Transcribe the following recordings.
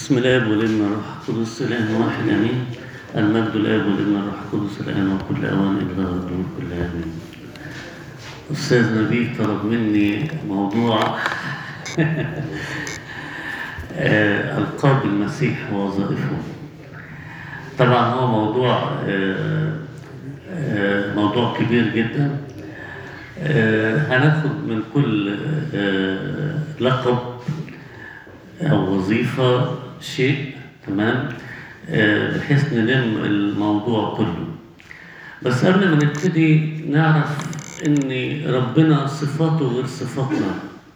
بسم الاب والابن والروح القدس اله واحد امين المجد الاب والابن والروح القدس الان وكل اوان الى الدور كل امين استاذ نبيل طلب مني موضوع آه، القاب المسيح ووظائفه طبعا هو موضوع آه، آه، موضوع كبير جدا آه، هناخد من كل آه، لقب أو وظيفة شيء تمام آه، بحيث نلم الموضوع كله بس قبل ما نبتدي نعرف إن ربنا صفاته غير صفاتنا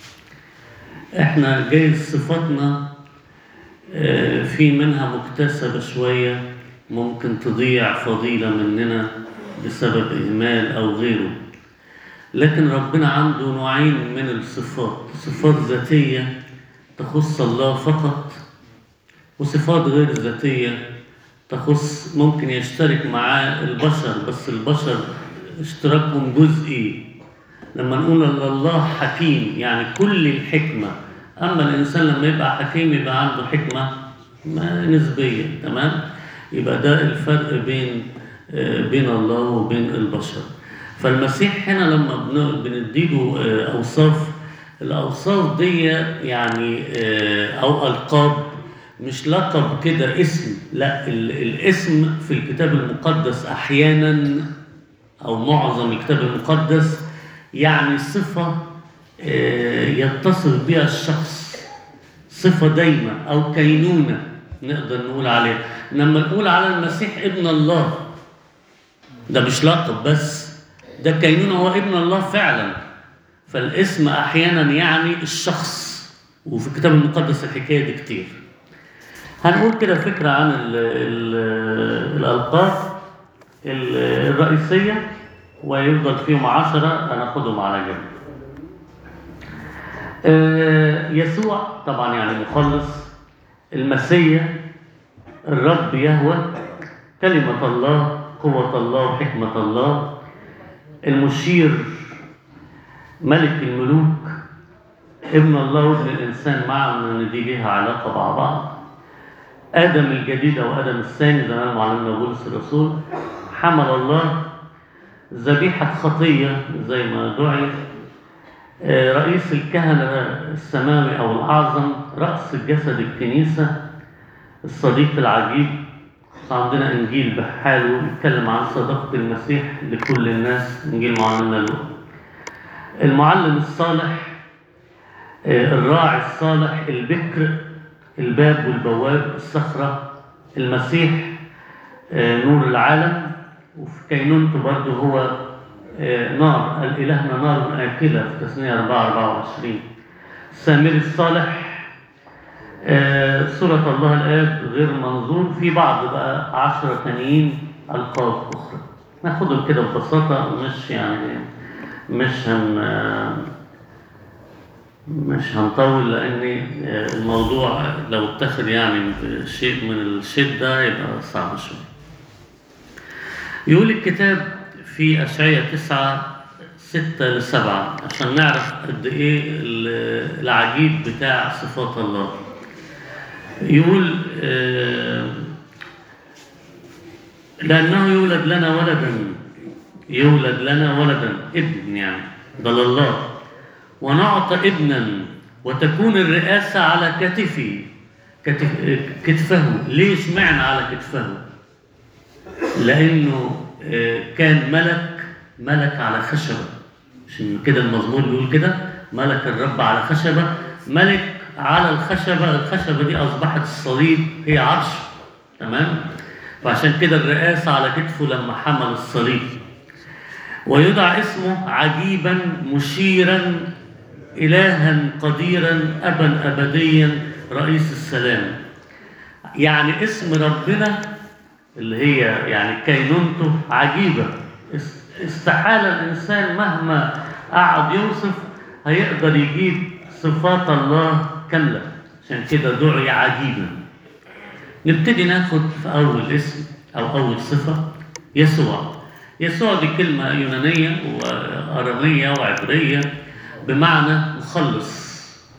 إحنا جايز صفاتنا آه، في منها مكتسبة شوية ممكن تضيع فضيلة مننا بسبب إهمال أو غيره لكن ربنا عنده نوعين من الصفات صفات ذاتية تخص الله فقط وصفات غير ذاتية تخص ممكن يشترك معاه البشر بس البشر اشتراكهم جزئي لما نقول ان الله حكيم يعني كل الحكمة أما الإنسان لما يبقى حكيم يبقى عنده حكمة ما نسبية تمام يبقى ده الفرق بين آه، بين الله وبين البشر فالمسيح هنا لما بن- بنديله آه، أوصاف الأوصاف دي يعني آه، أو ألقاب مش لقب كده اسم لا ال- الاسم في الكتاب المقدس أحيانا أو معظم الكتاب المقدس يعني صفة آه، يتصف بها الشخص صفة دايمة أو كينونة نقدر نقول عليها لما نقول على المسيح ابن الله ده مش لقب بس ده كينونة هو ابن الله فعلا فالاسم أحيانا يعني الشخص وفي الكتاب المقدس الحكاية دي كتير هنقول كده فكرة عن ال ال الألقاب ال- الرئيسية ويفضل فيهم عشرة هناخدهم على جنب آه، يسوع طبعا يعني مخلص المسيح الرب يهوى كلمة الله قوة الله وحكمة الله المشير ملك الملوك ابن الله وابن الإنسان معا ان دي ليها علاقة مع بعض آدم الجديد أو آدم الثاني زي ما معلمنا بولس الرسول حمل الله ذبيحة خطية زي ما دعي آه، رئيس الكهنة السماوي أو الأعظم رأس جسد الكنيسة الصديق العجيب عندنا إنجيل بحاله يتكلم عن صداقة المسيح لكل الناس إنجيل معلمنا لوقا المعلم الصالح آه، الراعي الصالح البكر الباب والبواب الصخرة المسيح آه، نور العالم وفي كينونته برضه هو آه، نار قال إلهنا نار آكلة في تثنية 4 24 سامري الصالح آه، صورة الله الآب غير منظور في بعض بقى عشرة تانيين ألقاب أخرى ناخدهم كده ببساطة مش يعني مش هن آه، مش هنطول لأن آه، الموضوع لو اتخذ يعني بشيء من الشدة يبقى صعب شوية يقول الكتاب في أشعية تسعة ستة لسبعة عشان نعرف قد إيه ال- العجيب بتاع صفات الله يقول آه، لأنه يولد لنا ولدا يولد لنا ولدا ابن يعني ده لله ونعطى ابنا وتكون الرئاسة على كتفه كتف كتفه ليش معنى على كتفه لأنه آه، كان ملك ملك على خشبة عشان كده المزمور بيقول كده ملك الرب على خشبة ملك على الخشبة الخشبة دي أصبحت الصليب هي عرش تمام فعشان كده الرئاسة على كتفه لما حمل الصليب ويدعى اسمه عجيبا مشيرا إلها قديرا أبا أبديا رئيس السلام يعني اسم ربنا اللي هي يعني كينونته عجيبة اس- استحالة الإنسان مهما قعد يوصف هيقدر يجيب صفات الله كاملة عشان كده دعي عجيبا نبتدي ناخد في أول اسم أو أول صفة يسوع يسوع دي كلمة يونانية وأرامية وعبرية بمعنى مخلص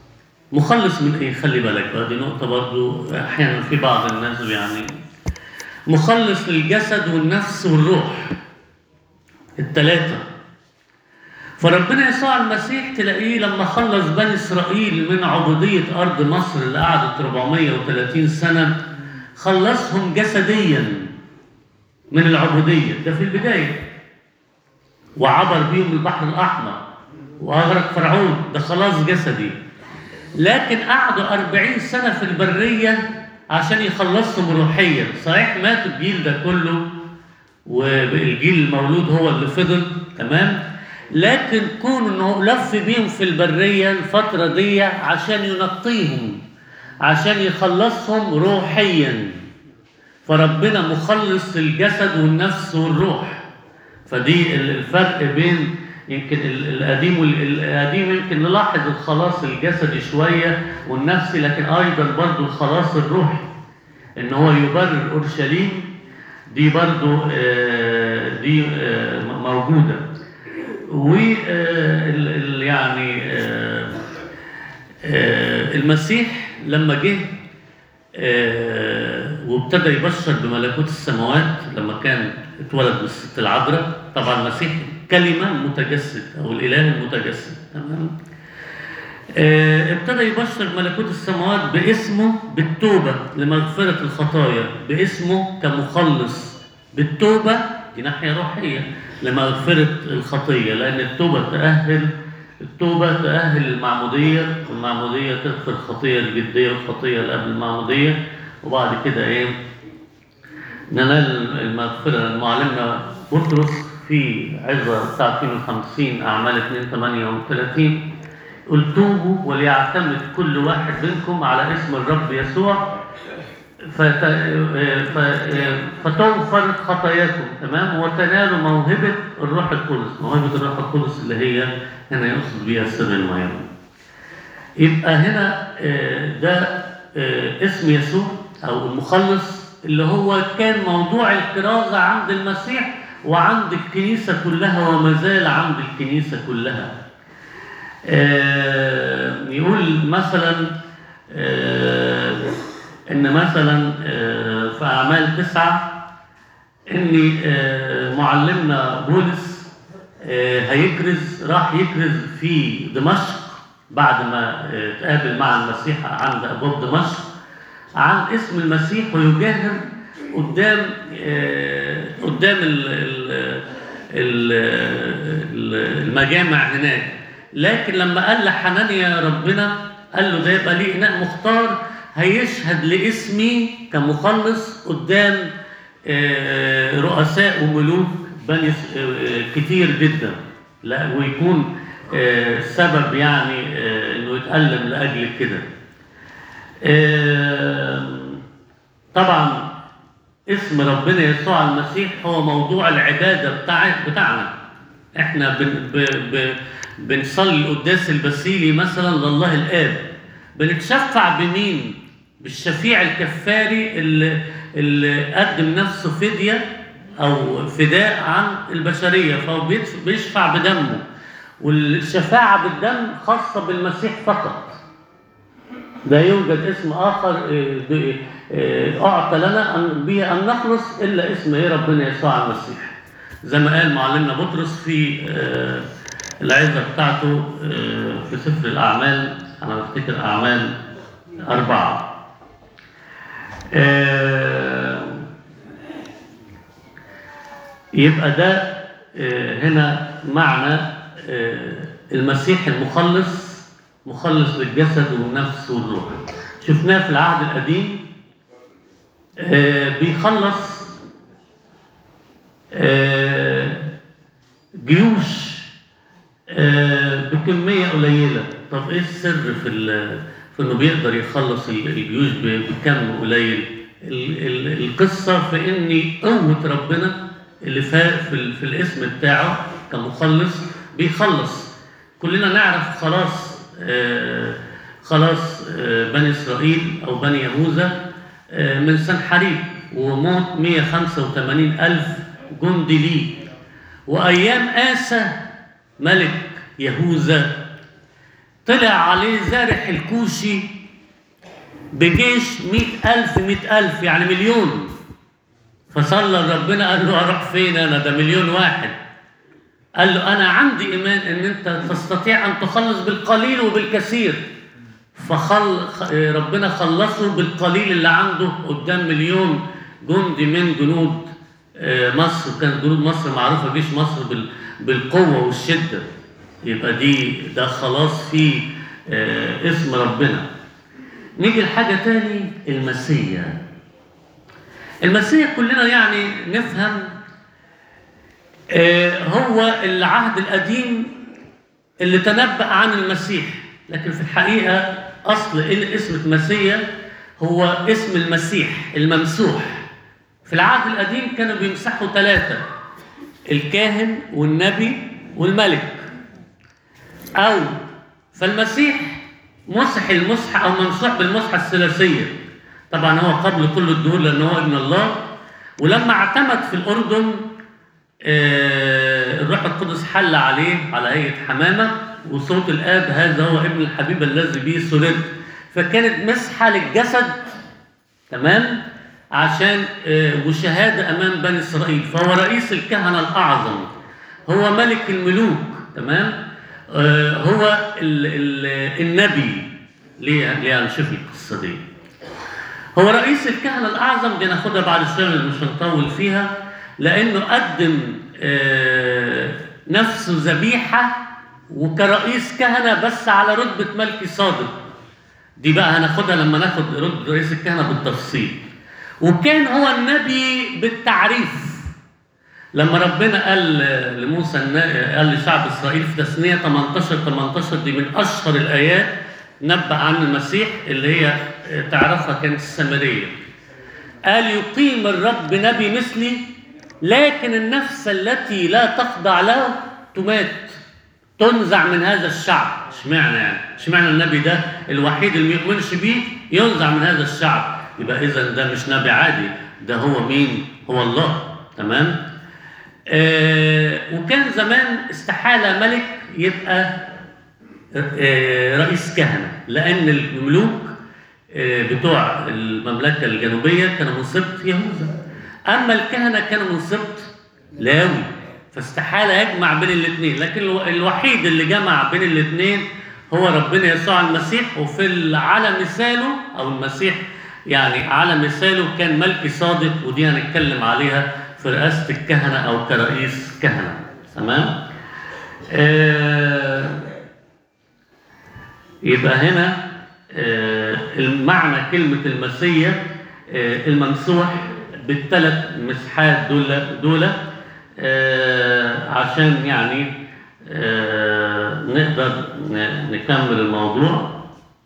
مخلص من ايه خلي بالك بقى دي نقطه برضو احيانا في بعض الناس يعني مخلص للجسد والنفس والروح الثلاثه فربنا يسوع المسيح تلاقيه لما خلص بني اسرائيل من عبوديه ارض مصر اللي قعدت 430 سنه خلصهم جسديا من العبوديه ده في البدايه وعبر بيهم البحر الاحمر واغرق فرعون ده خلاص جسدي لكن قعدوا أربعين سنة في البرية عشان يخلصهم روحيا صحيح مات الجيل ده كله والجيل المولود هو اللي فضل تمام لكن كون انه لف بيهم في البرية الفترة دي عشان ينقيهم عشان يخلصهم روحيا فربنا مخلص الجسد والنفس والروح فدي الفرق بين يمكن القديم القديم يمكن نلاحظ الخلاص الجسدي شويه والنفسي لكن ايضا برضه الخلاص الروحي ان هو يبرر اورشليم دي برضه دي موجوده و يعني المسيح لما جه وابتدى يبشر بملكوت السماوات لما كان اتولد من الست العذراء طبعا المسيح كلمة متجسد أو الإله المتجسد تمام آه ابتدى يبشر ملكوت السماوات باسمه بالتوبة لمغفرة الخطايا باسمه كمخلص بالتوبة دي ناحية روحية لمغفرة الخطية لأن التوبة تأهل التوبة تأهل المعمودية والمعمودية تغفر الخطية الجدية والخطية اللي قبل المعمودية وبعد كده إيه ننال المغفرة المعلمنا بطرس في عظة بتاع 52 أعمال 2 38 قل توبوا وليعتمد كل واحد منكم على اسم الرب يسوع فت... فتغفر خطاياكم تمام وتنالوا موهبة الروح القدس موهبة الروح القدس اللي هي هنا يقصد بها سر الميامون يبقى هنا ده اسم يسوع أو المخلص اللي هو كان موضوع الكرازة عند المسيح وعند الكنيسة كلها وما زال عند الكنيسة كلها آه يقول مثلا آه ان مثلا آه في اعمال تسعة ان معلمنا بولس هيكرز راح يكرز في دمشق بعد ما تقابل مع المسيح عند ابواب دمشق عن اسم المسيح ويجاهر قدام قدام المجامع هناك لكن لما قال لحنانيا ربنا قال له ده يبقى ليه اناء مختار هيشهد لاسمي كمخلص قدام رؤساء وملوك بني كتير جدا لا ويكون سبب يعني انه يتألم لاجل كده طبعا اسم ربنا يسوع المسيح هو موضوع العبادة بتاع بتاعنا احنا بن ب ب بنصلي القداس البسيلي مثلا لله الآب بنتشفع بمين؟ بالشفيع الكفاري اللي, اللي قدم نفسه فدية أو فداء عن البشرية فهو بيشفع بدمه والشفاعة بالدم خاصة بالمسيح فقط لا يوجد اسم آخر أعطى لنا أن به أن نخلص إلا اسم إيه ربنا يسوع المسيح زي ما قال معلمنا بطرس في العظة بتاعته في سفر الأعمال أنا بفتكر أعمال أربعة يبقى ده هنا معنى المسيح المخلص مخلص للجسد والنفس والروح شفناه في العهد القديم آه بيخلص آه جيوش آه بكمية قليلة طب ايه السر في في انه بيقدر يخلص الجيوش بكم قليل القصة في ان قوة ربنا اللي فاق في, في الاسم بتاعه كمخلص بيخلص كلنا نعرف خلاص آه خلاص آه بني إسرائيل أو بني يهوذا آه من سنحريب وموت 185 ألف جندي ليه وأيام آسى ملك يهوذا طلع عليه زارح الكوشي بجيش مئة ألف مئة ألف يعني مليون فصلى ربنا قال له أروح فين أنا ده مليون واحد قال له أنا عندي إيمان إن أنت تستطيع أن تخلص بالقليل وبالكثير فخل خ- ربنا خلصه بالقليل اللي عنده قدام مليون جندي من جنود آه، مصر كانت جنود مصر معروفة جيش مصر بال- بالقوة والشدة يبقى دي ده خلاص في آه، اسم ربنا نيجي لحاجة تاني المسيا المسيا كلنا يعني نفهم آه، هو العهد القديم اللي تنبأ عن المسيح لكن في الحقيقة أصل ال- اسم المسيا هو اسم المسيح الممسوح في العهد القديم كانوا بيمسحوا ثلاثة الكاهن والنبي والملك أو فالمسيح مسح المسح أو ممسوح بالمسحة الثلاثية طبعا هو قبل كل الدهور لأنه هو ابن الله ولما اعتمد في الأردن آه، الروح القدس حل عليه على هيئة حمامة وصوت الآب هذا هو ابن الحبيب الذي به سررت فكانت مسحة للجسد تمام عشان آه، وشهادة أمام بني إسرائيل فهو رئيس الكهنة الأعظم هو ملك الملوك تمام آه، هو ال ال النبي ليه ليه هنشوف القصة دي هو رئيس الكهنة الأعظم دي ناخدها بعد شوية لأن مش هنطول فيها لأنه قدم آه، نفسه ذبيحة وكرئيس كهنة بس على رتبة ملكي صادق دي بقى هناخدها لما ناخد رتبة رئيس الكهنة بالتفصيل وكان هو النبي بالتعريف لما ربنا قال لموسى النا- قال لشعب اسرائيل في تثنيه 18 18 دي من اشهر الايات نبأ عن المسيح اللي هي تعرفها كانت السامريه قال يقيم الرب نبي مثلي لكن النفس التي لا تخضع له تمات تنزع من هذا الشعب اشمعنى يعني اشمعنى النبي ده الوحيد اللي ما يؤمنش بيه ينزع من هذا الشعب يبقى اذا ده مش نبي عادي ده هو مين هو الله تمام آه وكان زمان استحاله ملك يبقى آه رئيس كهنه لان الملوك آه بتوع المملكه الجنوبيه كانوا من سبط يهوذا اما الكهنه كانوا من سبط لاوي فاستحاله يجمع بين الاثنين لكن الو- الوحيد اللي جمع بين الاثنين هو ربنا يسوع المسيح وفي ال- على مثاله او المسيح يعني على مثاله كان ملكي صادق ودي هنتكلم عليها في رئاسه الكهنه او كرئيس كهنه تمام آه يبقى هنا آه، المعنى كلمة المسيا آه، الممسوح بالثلاث مسحات دول دول آه، عشان يعني آه، نقدر ن- نكمل الموضوع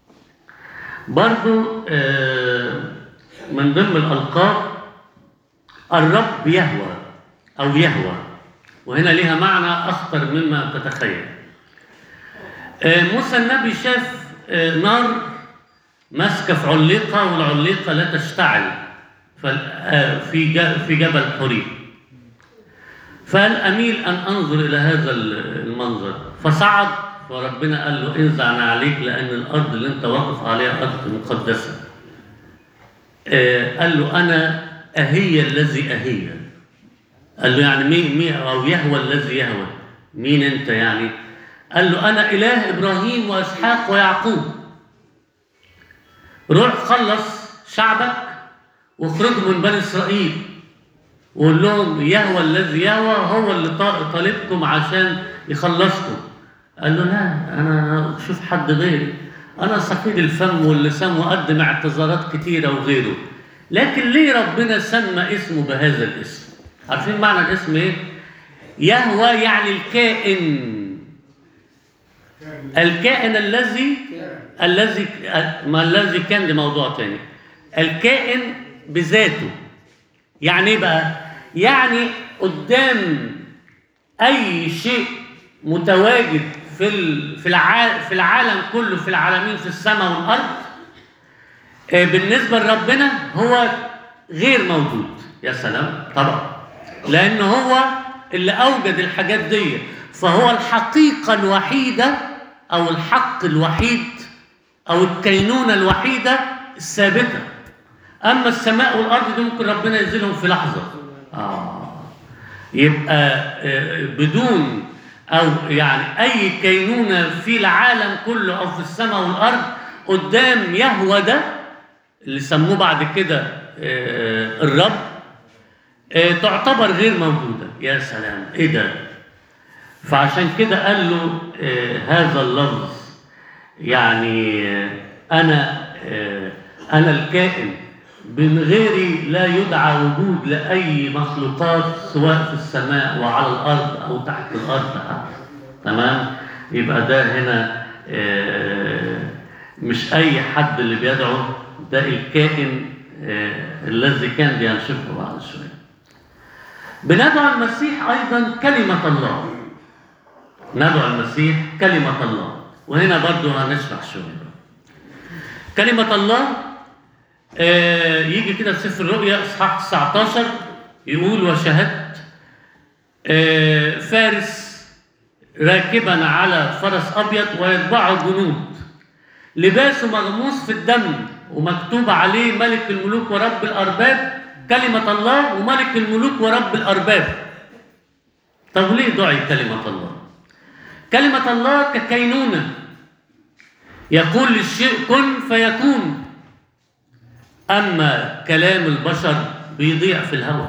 برضو آه، من ضمن الألقاب الرب يهوى أو يهوى وهنا ليها معنى أخطر مما تتخيل آه، موسى النبي شاف آه، نار ماسكه في علقه والعليقه لا تشتعل فال- آه، في ج- في جبل حريم فقال اميل ان انظر الى هذا ال- المنظر فصعد فربنا قال له انزع عليك لان الارض اللي انت واقف عليها ارض مقدسه آه، قال له انا اهي الذي اهي قال له يعني مين مين او يهوى الذي يهوى مين انت يعني قال له انا اله ابراهيم واسحاق ويعقوب روح خلص شعبك واخرجوا من بني اسرائيل وقول لهم يهوى الذي يهوى هو اللي طا- طالبكم عشان يخلصكم قال له لا انا شوف حد غيري انا ثقيل الفم واللسان واقدم اعتذارات كتيره وغيره لكن ليه ربنا سمى اسمه بهذا الاسم عارفين معنى الاسم ايه يهوى يعني الكائن الكائن الذي الذي ما الذي كان ده موضوع تاني الكائن بذاته يعني ايه بقى يعني قدام اي شيء متواجد في ال- في العالم في العالم كله في العالمين في السماء والارض آه، بالنسبه لربنا هو غير موجود يا سلام طبعا لان هو اللي اوجد الحاجات دي فهو الحقيقه الوحيده او الحق الوحيد او الكينونه الوحيده الثابته اما السماء والارض دي ممكن ربنا ينزلهم في لحظه اه يبقى آه، بدون او يعني اي كينونه في العالم كله او في السماء والارض قدام يهوى ده اللي سموه بعد كده آه، الرب آه، تعتبر غير موجوده يا سلام ايه ده فعشان كده قال له آه، هذا اللفظ يعني آه، انا آه، انا الكائن من غيري لا يدعى وجود لاي مخلوقات سواء في السماء وعلى الارض او تحت الارض حتى تمام يبقى ده هنا آه، مش اي حد اللي بيدعو ده الكائن آه، الذي كان بينشفه بعد شويه بندعو المسيح ايضا كلمه الله ندعو المسيح كلمة الله وهنا برضو هنشرح شوية كلمة الله آه يجي كده في سفر الرؤيا اصحاح 19 يقول وشهدت آه فارس راكبا على فرس ابيض ويتبعه جنود لباسه مغموس في الدم ومكتوب عليه ملك الملوك ورب الارباب كلمة الله وملك الملوك ورب الارباب طب ليه دعي كلمة الله؟ كلمة الله ككينونة يقول للشيء كن فيكون أما كلام البشر بيضيع في الهواء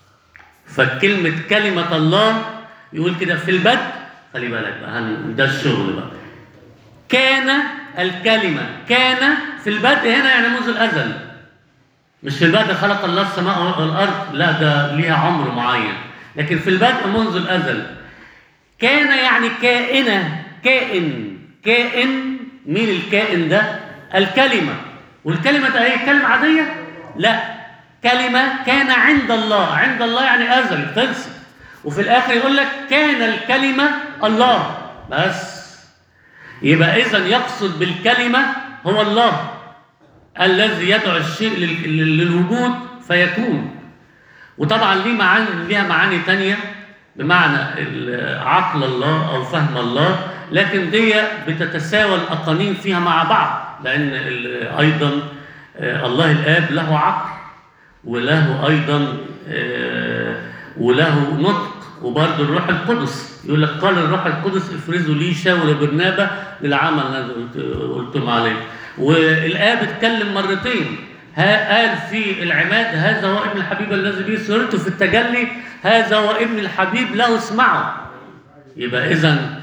فكلمة كلمة الله يقول كده في البدء خلي بالك بقى هن- ده الشغل بقى كان الكلمة كان في البدء هنا يعني منذ الأزل مش في البدء خلق الله السماء والأرض لا ده ليها عمر معين لكن في البدء منذ الأزل كان يعني كائنة كائن كائن مين الكائن ده؟ الكلمة والكلمة ده ايه؟ كلمة عادية؟ لا كلمة كان عند الله عند الله يعني أزل خلصت وفي الآخر يقول لك كان الكلمة الله بس يبقى إذا يقصد بالكلمة هو الله الذي يدعو الشيء لل- للوجود فيكون وطبعا ليه معاني ليها معاني تانية بمعنى ال- عقل الله او فهم الله لكن دي بتتساوى الاقانيم فيها مع بعض لان ال- ايضا آه، الله الاب له عقل وله ايضا آه، وله نطق وبرضه الروح القدس يقول لك قال الروح القدس افرزوا لي شاول برنابا للعمل اللي أنا قلت- قلتم عليه والاب اتكلم مرتين ها قال في العماد هذا هو ابن الحبيب الذي به سررت في التجلي هذا هو ابن الحبيب له اسمعه يبقى اذا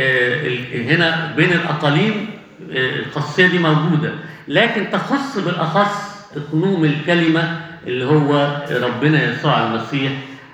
هنا بين الاقاليم آه، الخاصيه دي موجوده لكن تخص بالاخص اقنوم الكلمه اللي هو ربنا يسوع المسيح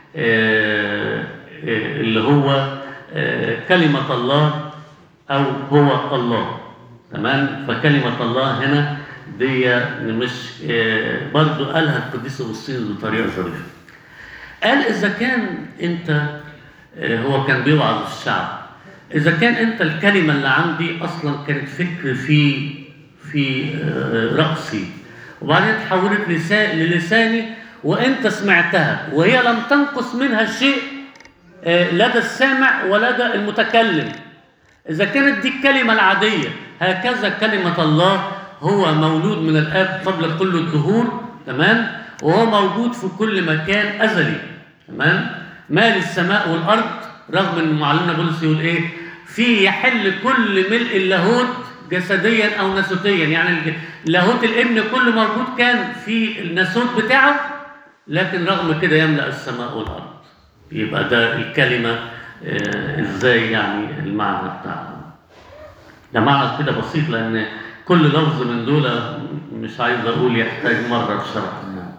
آه، آه، اللي هو آه، كلمه الله او هو الله تمام فكلمه الله هنا دي مش آه، برضو قالها القديس اغسطينوس بطريقه ظريفه قال اذا كان انت آه، هو كان بيوعظ الشعب اذا كان انت الكلمه اللي عندي اصلا كانت فكر في في آه، راسي وبعدين تحولت لسا- للساني وانت سمعتها وهي لم تنقص منها شيء آه، لدى السامع ولدى المتكلم إذا كانت دي الكلمة العادية هكذا كلمة الله هو مولود من الآب قبل كل الدهور تمام وهو موجود في كل مكان أزلي تمام مال السماء والأرض رغم أن معلمنا بولس يقول إيه فيه يحل كل ملء اللاهوت جسديا أو ناسوتيا يعني الج- لاهوت الابن كله موجود كان في الناسوت بتاعه لكن رغم كده يملأ السماء والأرض يبقى ده الكلمة آه، ازاي يعني المعنى بتاعها ده معنى كده بسيط لان كل لفظ من دول مش عايز اقول يحتاج مرة شرح يعني.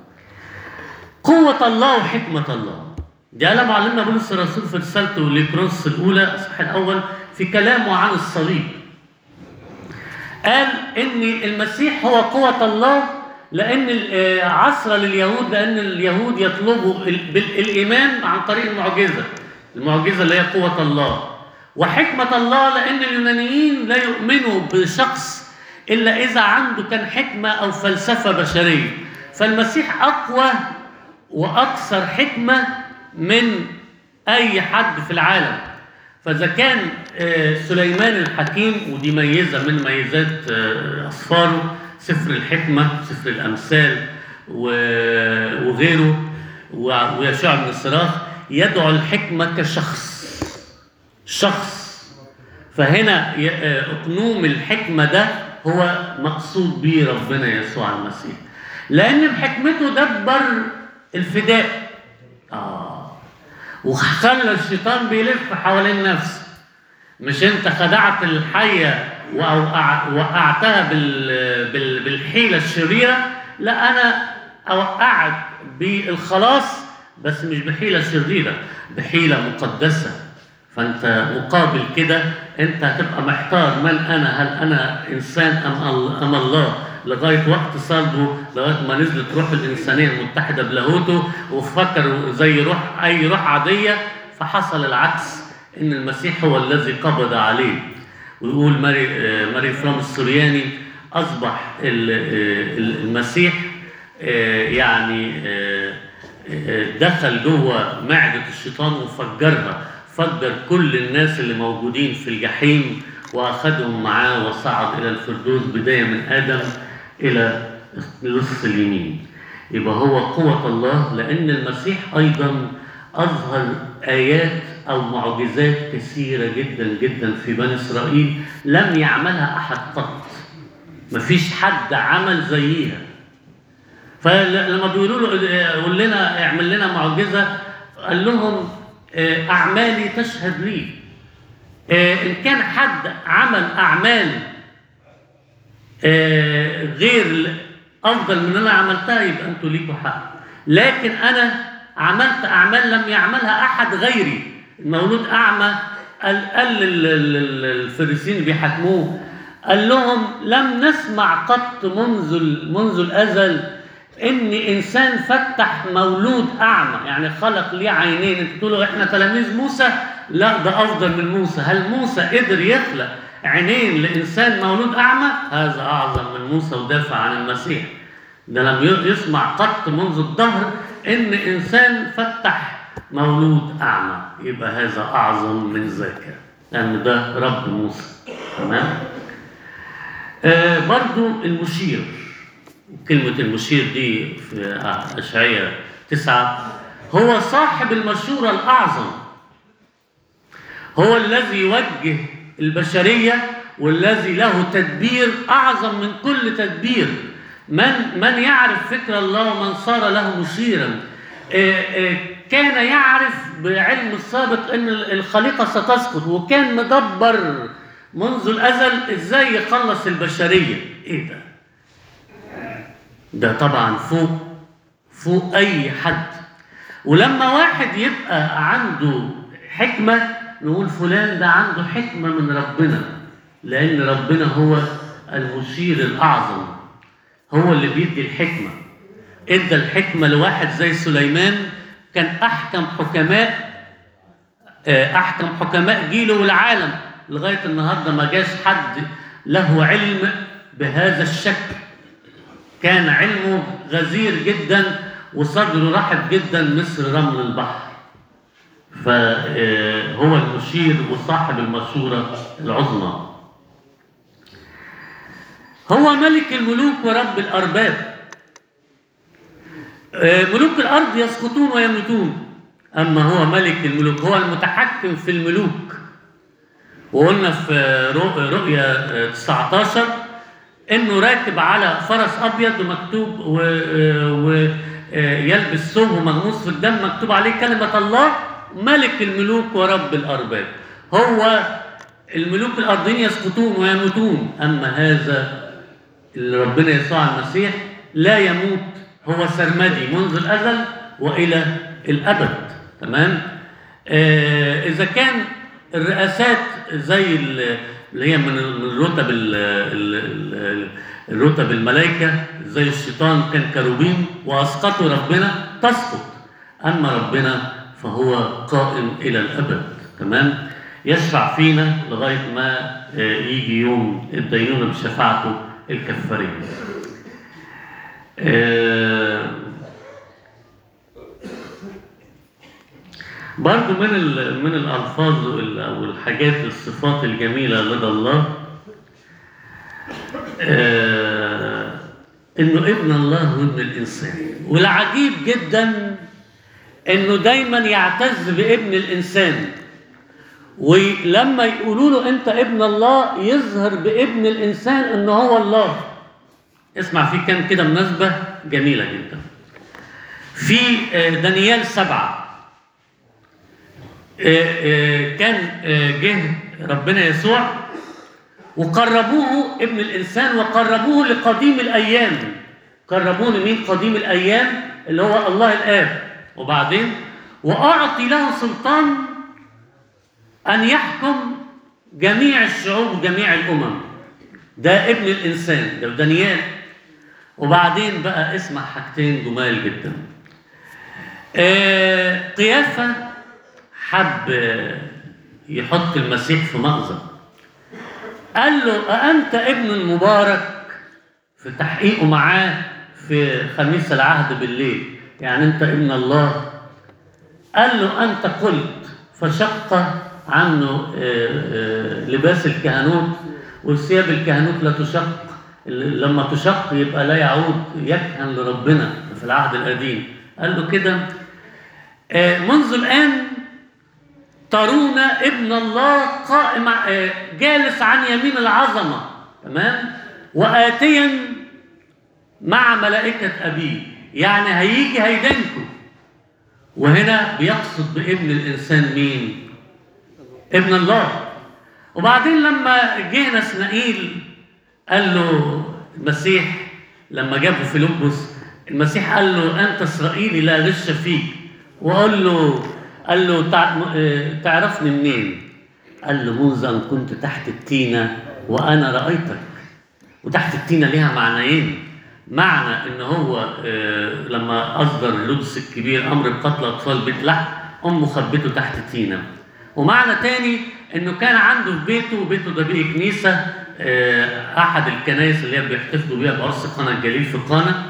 قوة الله وحكمة الله دي قال معلمنا بولس الرسول في رسالته لكروس الأولى الصح الأول في كلامه عن الصليب قال ان المسيح هو قوة الله لان ال- عصر لليهود لان اليهود يطلبوا ال- بال- الايمان عن طريق المعجزة المعجزة اللي هي قوة الله وحكمة الله لان اليونانيين لا يؤمنوا بشخص الا اذا عنده كان حكمة او فلسفة بشرية فالمسيح اقوى واكثر حكمة من اي حد في العالم فإذا كان آه، سليمان الحكيم ودي ميزة من ميزات آه، أسفاره سفر الحكمة سفر الأمثال و- وغيره و- ويشوع بن الصراخ يدعو الحكمة كشخص شخص فهنا ي- آه، أقنوم الحكمة ده هو مقصود به ربنا يسوع المسيح لأن بحكمته دبر الفداء آه وخلى الشيطان بيلف حوالين نفسه مش انت خدعت الحية وأوقع- وقعتها بال... بال... بالحيلة الشريرة لا أنا أوقعك بالخلاص بس مش بحيلة شريرة بحيلة مقدسة فأنت مقابل كده أنت هتبقى محتار من أنا هل أنا إنسان أم, ال- أم الله لغاية وقت صلبه لغاية ما نزلت روح الإنسانية المتحدة بلاهوته وفكر زي روح أي روح عادية فحصل العكس ان المسيح هو الذي قبض عليه ويقول ماري آه، ماري فرام السورياني اصبح ال- آه، ال- المسيح آه، يعني آه، آه، دخل جوه معده الشيطان وفجرها فجر كل الناس اللي موجودين في الجحيم واخذهم معاه وصعد الى الفردوس بدايه من ادم الى نصف اليمين يبقى هو قوة الله لأن المسيح أيضا أظهر آيات أو معجزات كثيرة جدا جدا في بني إسرائيل لم يعملها أحد قط مفيش حد عمل زيها فلما بيقولوا له قول لنا اعمل لنا معجزة قال لهم آه، أعمالي تشهد لي آه، إن كان حد عمل أعمال آه، غير افضل من اللي انا عملتها يبقى انتوا ليكوا حق لكن انا عملت اعمال لم يعملها احد غيري المولود اعمى قال قال لل- لل- الفريسيين اللي بيحاكموه قال لهم لم نسمع قط منذ ال- منذ الازل ان انسان فتح مولود اعمى يعني خلق ليه عينين انتوا تقولوا احنا تلاميذ موسى لا ده افضل من موسى هل موسى قدر يخلق عينين لانسان مولود اعمى هذا اعظم من موسى ودافع عن المسيح ده لم ي- يسمع قط منذ الدهر ان انسان فتح مولود اعمى يبقى هذا اعظم من ذاك لان ده رب موسى تمام آه برضو المشير كلمة المشير دي في أشعية تسعة هو صاحب المشورة الأعظم هو الذي يوجه البشرية والذي له تدبير أعظم من كل تدبير من من يعرف فكر الله ومن صار له مشيرا آه، آه، كان يعرف بعلم السابق ان الخليقة ستسقط وكان مدبر منذ الأزل ازاي يخلص البشرية ايه ده ده طبعا فوق فوق اي حد ولما واحد يبقى عنده حكمة نقول فلان ده عنده حكمة من ربنا لأن ربنا هو المشير الأعظم هو اللي بيدي الحكمة ادى الحكمة لواحد زي سليمان كان أحكم حكماء آه، أحكم حكماء جيله والعالم لغاية النهاردة ما جاش حد له علم بهذا الشكل كان علمه غزير جدا وصدره رحب جدا مثل رمل البحر فهو المشير وصاحب المشورة العظمى هو ملك الملوك ورب الأرباب آه، ملوك الأرض يسقطون ويموتون أما هو ملك الملوك هو المتحكم في الملوك وقلنا في رؤ- رؤيا آه، 19 انه راكب على فرس ابيض ومكتوب ويلبس ثوب ومغموس في الدم مكتوب عليه كلمه الله ملك الملوك ورب الارباب هو الملوك الارضيين يسقطون ويموتون اما هذا اللي ربنا يسوع المسيح لا يموت هو سرمدي منذ الازل والى الابد تمام آه اذا كان الرئاسات زي ال- اللي هي من من رتب ال- ال- ال- الرتب الملائكه زي الشيطان كان كروبيم واسقطوا ربنا تسقط اما ربنا فهو قائم الى الابد تمام يشفع فينا لغايه ما آه، يجي يوم الدينونه بشفاعته الكفاريه آه، برضو من ال- من الالفاظ وال- او الحاجات الصفات الجميله لدى الله آه انه ابن الله وابن الانسان والعجيب جدا انه دايما يعتز بابن الانسان ولما يقولوا له انت ابن الله يظهر بابن الانسان ان هو الله اسمع في كان كده مناسبه جميله جدا في آه، دانيال سبعه آه، آه، كان آه، جه ربنا يسوع وقربوه ابن الانسان وقربوه لقديم الايام قربوه لمين قديم الايام اللي هو الله الاب وبعدين واعطي له سلطان ان يحكم جميع الشعوب وجميع الامم ده ابن الانسان ده دانيال وبعدين بقى اسمع حاجتين جمال جدا آه، قيافه حب آه، يحط المسيح في مأزق قال له أأنت ابن المبارك في تحقيقه معاه في خميس العهد بالليل يعني أنت ابن الله قال له أنت قلت فشق عنه آه، آه، لباس الكهنوت وثياب الكهنوت لا تشق لما تشق يبقى لا يعود يكهن لربنا في العهد القديم قال له كده آه، منذ الآن ترون ابن الله قائم آه، جالس عن يمين العظمة تمام وآتيا مع ملائكة أبيه يعني هيجي هيدنكم وهنا بيقصد بابن الإنسان مين؟ ابن الله وبعدين لما جه نسنائيل قال له المسيح لما جابه فيلبس المسيح قال له انت اسرائيلي لا غش فيك وقال له قال له تع- اه، تعرفني منين؟ قال له منذ ان كنت تحت التينه وانا رايتك وتحت التينه ليها معنيين معنى ان هو اه، لما اصدر لودس الكبير امر بقتل اطفال بيت لحم امه خبته تحت التينه ومعنى تاني انه كان عنده في بيته وبيته ده بقي كنيسه اه، احد الكنائس اللي هي بيحتفلوا بيها بعرس قنا الجليل في قنا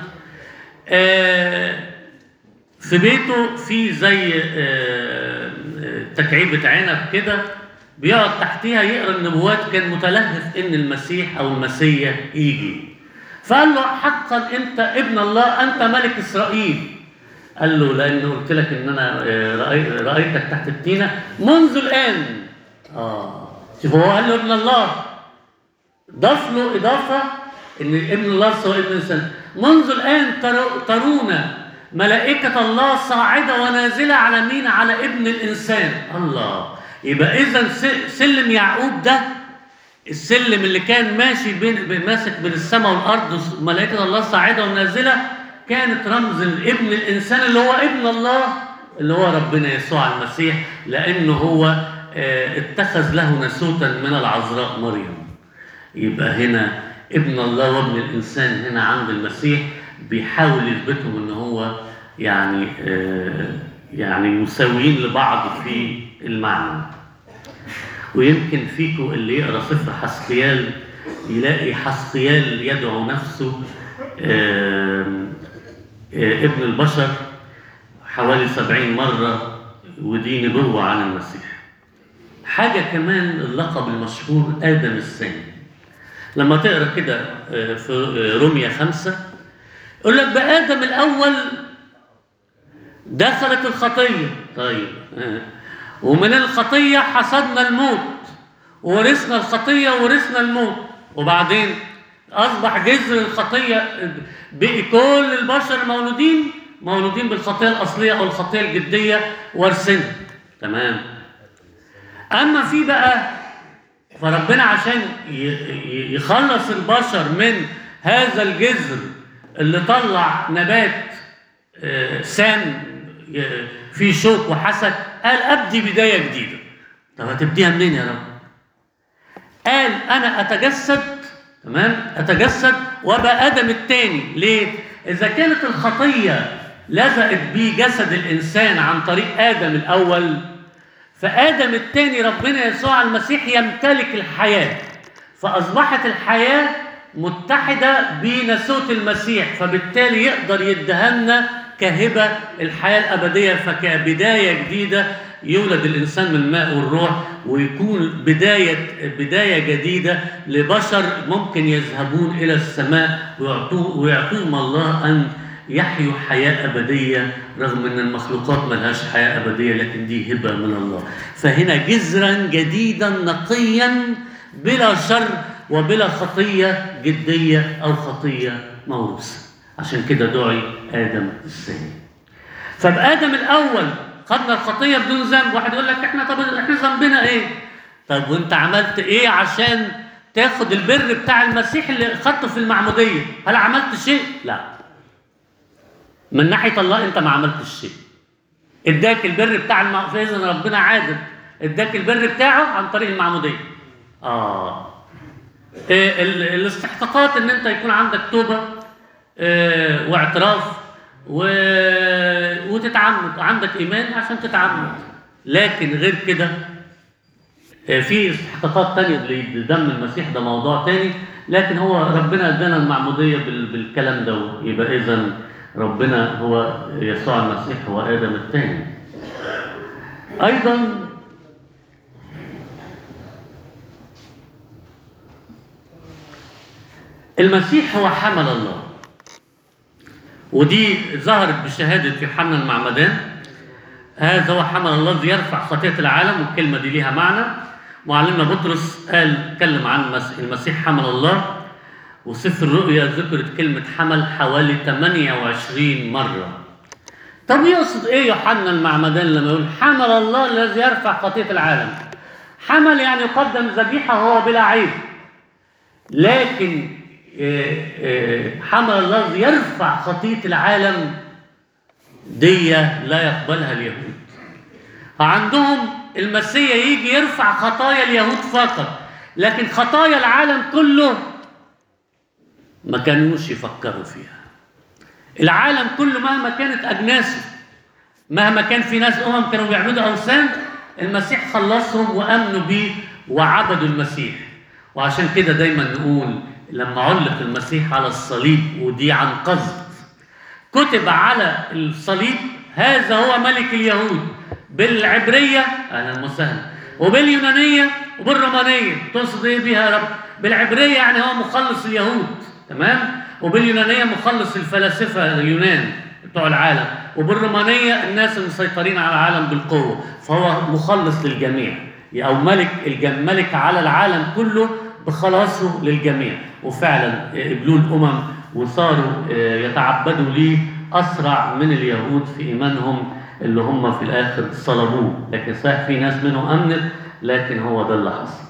اه، في بيته في زي آه، آه، تكعيبة عنب كده بيقعد تحتيها يقرا النبوات كان متلهف ان المسيح او المسيح يجي فقال له حقا انت ابن الله انت ملك اسرائيل قال له لان قلت لك ان انا آه، رأي- رايتك تحت التينه منذ الان اه شوف هو قال له ابن الله ضاف له إضافة إن ابن الله سواء ابن الإنسان منذ الآن ترو- ترون ملائكة الله صاعدة ونازلة على مين؟ على ابن الإنسان الله يبقى إذا س- سلم يعقوب ده السلم اللي كان ماشي بين بين- ماسك بين السماء والأرض وملائكة الله صاعدة ونازلة كانت رمز لابن الإنسان اللي هو ابن الله اللي هو ربنا يسوع المسيح لأنه هو آه، اتخذ له نسوتا من العذراء مريم يبقى هنا ابن الله وابن الانسان هنا عند المسيح بيحاول يثبتهم ان هو يعني آه يعني مساويين لبعض في المعنى ويمكن فيكم اللي يقرا سفر حسقيال يلاقي حسقيال يدعو نفسه آه آه ابن البشر حوالي سبعين مرة ودي نبوة عن المسيح حاجة كمان اللقب المشهور آدم الثاني لما تقرا كده آه، في آه، روميا خمسة يقول لك بآدم الأول دخلت الخطية طيب آه. ومن الخطية حصدنا الموت وورثنا الخطية وورثنا الموت وبعدين أصبح جذر الخطية بقي كل البشر مولودين مولودين بالخطية الأصلية أو الخطية الجدية وارثينها تمام أما في بقى فربنا عشان ي- ي- يخلص البشر من هذا الجذر اللي طلع نبات آه، سام ي- فيه شوك وحسد قال ابدي بدايه جديده طب هتبديها منين يا رب؟ قال انا اتجسد تمام اتجسد وابقى ادم الثاني ليه؟ اذا كانت الخطيه لزقت بيه جسد الانسان عن طريق ادم الاول فآدم الثاني ربنا يسوع المسيح يمتلك الحياة فأصبحت الحياة متحدة بناسوت المسيح فبالتالي يقدر يدهنا كهبة الحياة الأبدية فكبداية جديدة يولد الانسان من الماء والروح ويكون بدايه بدايه جديده لبشر ممكن يذهبون الى السماء ويعطوه ويعطوهم الله ان يحيوا حياه ابديه رغم ان المخلوقات ملهاش حياه ابديه لكن دي هبه من الله فهنا جذرا جديدا نقيا بلا شر وبلا خطيه جديه او خطيه موروثه عشان كده دعي ادم الثاني فبادم الاول خدنا الخطيه بدون ذنب واحد يقول لك احنا طب احنا ذنبنا ايه طب وانت عملت ايه عشان تاخد البر بتاع المسيح اللي خدته في المعموديه هل عملت شيء لا من ناحيه الله انت ما عملتش شيء اداك البر بتاع المعموديه اذا ربنا عادل اداك البر بتاعه عن طريق المعموديه اه إيه ال- الاستحقاقات ان انت يكون عندك توبه آه، واعتراف و... وتتعمد عندك ايمان عشان تتعمد لكن غير كده آه، في استحقاقات تانية لدم المسيح ده موضوع تاني لكن هو ربنا ادانا المعموديه بال... بالكلام ده يبقى اذا ربنا هو يسوع المسيح هو ادم الثاني ايضا المسيح هو حمل الله ودي ظهرت بشهادة يوحنا المعمدان هذا هو حمل الله الذي يرفع خطية العالم والكلمة دي ليها معنى معلمنا بطرس قال اتكلم عن المس- المسيح حمل الله وسفر الرؤيا ذكرت كلمة حمل حوالي 28 مرة طب يقصد ايه يوحنا المعمدان لما يقول حمل الله الذي يرفع خطية العالم حمل يعني يقدم ذبيحة هو بلا عيب لكن آه، آه، حمل الله الذي يرفع خطية العالم دي لا يقبلها اليهود عندهم المسيح يجي يرفع خطايا اليهود فقط لكن خطايا العالم كله ما كانوش يفكروا فيها العالم كله مهما كانت أجناسه مهما كان في ناس أمم كانوا بيعبدوا أوثان المسيح خلصهم وأمنوا بيه وعبدوا المسيح وعشان كده دايما نقول لما علق المسيح على الصليب ودي عن قصد كتب على الصليب هذا هو ملك اليهود بالعبرية أهلا وسهلا وباليونانية وبالرومانية تقصد إيه بيها يا رب؟ بالعبرية يعني هو مخلص اليهود تمام؟ وباليونانية مخلص الفلاسفة اليونان بتوع العالم وبالرومانية الناس المسيطرين على العالم بالقوة فهو مخلص للجميع أو ملك الجم ملك على العالم كله بخلاصه للجميع وفعلا قبلوه الأمم وصاروا آه، يتعبدوا ليه أسرع من اليهود في إيمانهم اللي هم في الآخر صلبوه لكن صحيح في ناس منهم أمنت لكن هو ده اللي حصل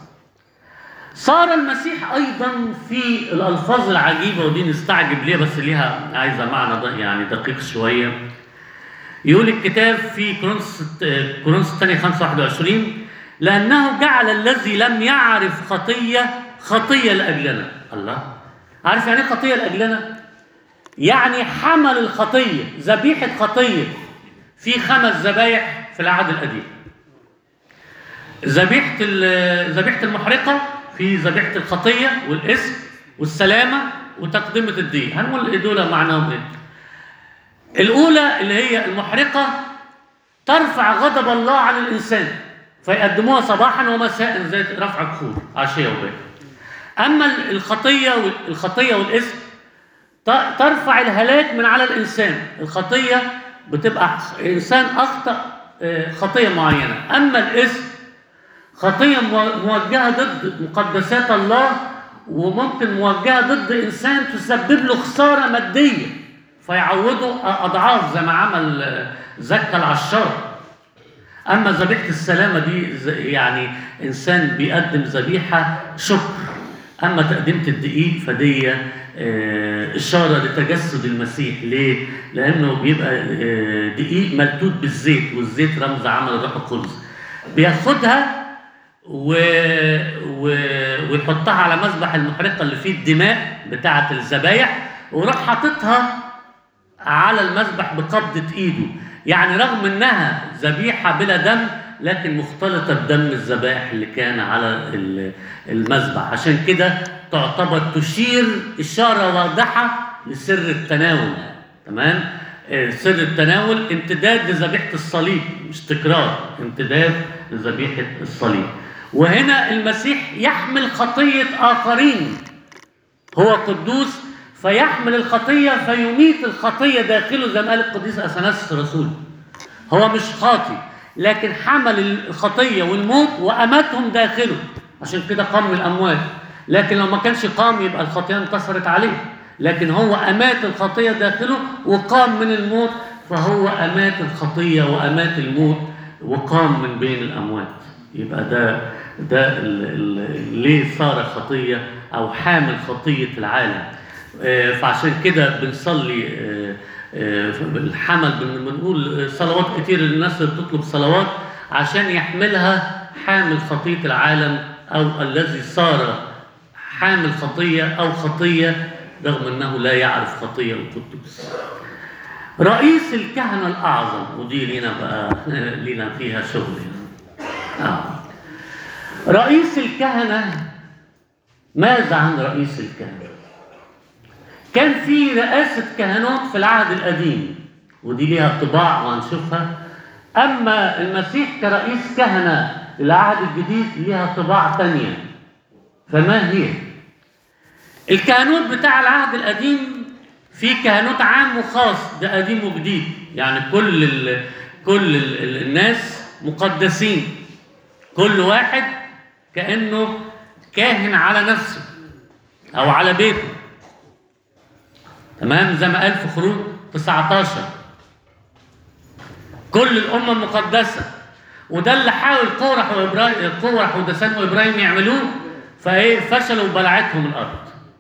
صار المسيح ايضا في الالفاظ العجيبه ودي نستعجب ليها بس ليها عايزه معنى ده يعني دقيق شويه يقول الكتاب في كورنثوس كورنثوس الثانية 5 21 لأنه جعل الذي لم يعرف خطية خطية لأجلنا الله عارف يعني ايه خطية لأجلنا؟ يعني حمل الخطية ذبيحة خطية في خمس ذبايح في العهد القديم ذبيحة ال- ذبيحة المحرقة في ذبيحة الخطية والاسم والسلامة وتقدمة الدين هنقول دول معناهم ايه؟ الأولى اللي هي المحرقة ترفع غضب الله عن الإنسان فيقدموها صباحا ومساء زي رفع الخور عشية وباكر أما الخطية الخطية والإثم ت- ترفع الهلاك من على الإنسان الخطية بتبقى إنسان أخطأ آه، خطية معينة أما الإثم خطية مو- موجهة ضد مقدسات الله وممكن موجهة ضد إنسان تسبب له خسارة مادية فيعوضه أضعاف زي ما عمل آه، زكا العشار أما ذبيحة السلامة دي ز- يعني إنسان بيقدم ذبيحة شكر أما تقدمة الدقيق فدي آه، إشارة لتجسد المسيح ليه؟ لأنه بيبقى آه، دقيق ملتوت بالزيت والزيت رمز عمل الروح القدس بياخدها و... و... ويحطها على مذبح المحرقة اللي فيه الدماء بتاعة الذبايح ويروح حاططها على المذبح بقبضة ايده يعني رغم انها ذبيحة بلا دم لكن مختلطة بدم الذبائح اللي كان على ال- المذبح عشان كده تعتبر تشير إشارة واضحة لسر التناول تمام آه، سر التناول امتداد لذبيحة الصليب مش تكرار امتداد لذبيحة الصليب وهنا المسيح يحمل خطية آخرين هو قدوس فيحمل الخطية فيميت الخطية داخله زي ما قال القديس أثناسيوس الرسول هو مش خاطي لكن حمل الخطية والموت وأماتهم داخله عشان كده قام من الأموات لكن لو ما كانش قام يبقى الخطية انتصرت عليه لكن هو أمات الخطية داخله وقام من الموت فهو أمات الخطية وأمات الموت وقام من بين الأموات يبقى ده ده ال- ال- ليه صار خطية أو حامل خطية العالم آه، فعشان كده بنصلي آه، آه، بالحمل بن- بنقول صلوات كتير للناس اللي بتطلب صلوات عشان يحملها حامل خطية العالم أو الذي صار حامل خطية أو خطية رغم أنه لا يعرف خطية القدوس رئيس الكهنة الأعظم ودي لينا بقى لينا فيها شغل يعني. آه. رئيس الكهنة ماذا عن رئيس الكهنة؟ كان في رئاسة كهنوت في العهد القديم ودي ليها طباع وهنشوفها أما المسيح كرئيس كهنة للعهد الجديد ليها طباع تانية فما هي؟ الكهنوت بتاع العهد القديم في كهنوت عام وخاص ده قديم وجديد يعني كل ال كل ال ال الناس مقدسين كل واحد كأنه كاهن على نفسه أو على بيته تمام زي ما قال في خروج 19 كل الأمة مقدسة وده اللي حاول قورح وإبراهيم قورح ودسان وإبراهيم يعملوه فإيه فشلوا وبلعتهم الأرض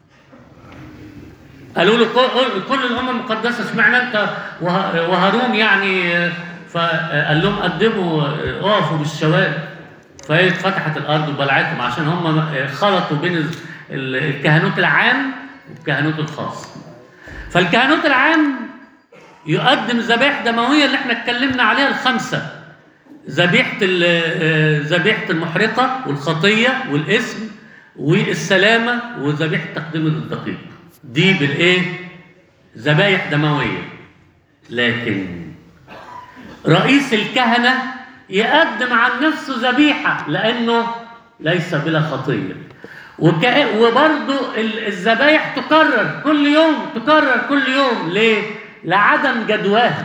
قالوا له كل- كل الأمة مقدسة اشمعنى أنت وه- وهارون يعني آه، فقال لهم قدموا آه، اقفوا بالشوارع فهي اتفتحت الأرض وبلعتهم عشان هم آه، خلطوا بين ال- ال- الكهنوت العام والكهنوت الخاص فالكهنوت العام يقدم ذبائح دمويه اللي احنا اتكلمنا عليها الخمسه ذبيحه ال- آه، ذبيحه المحرقه والخطيه والاسم والسلامه وذبيحه تقديم الدقيق دي بالايه ذبائح دمويه لكن رئيس الكهنه يقدم عن نفسه ذبيحه لانه ليس بلا خطيه وك... وبرضه ال- الذبايح تكرر كل يوم تكرر كل يوم ليه؟ لعدم جدواها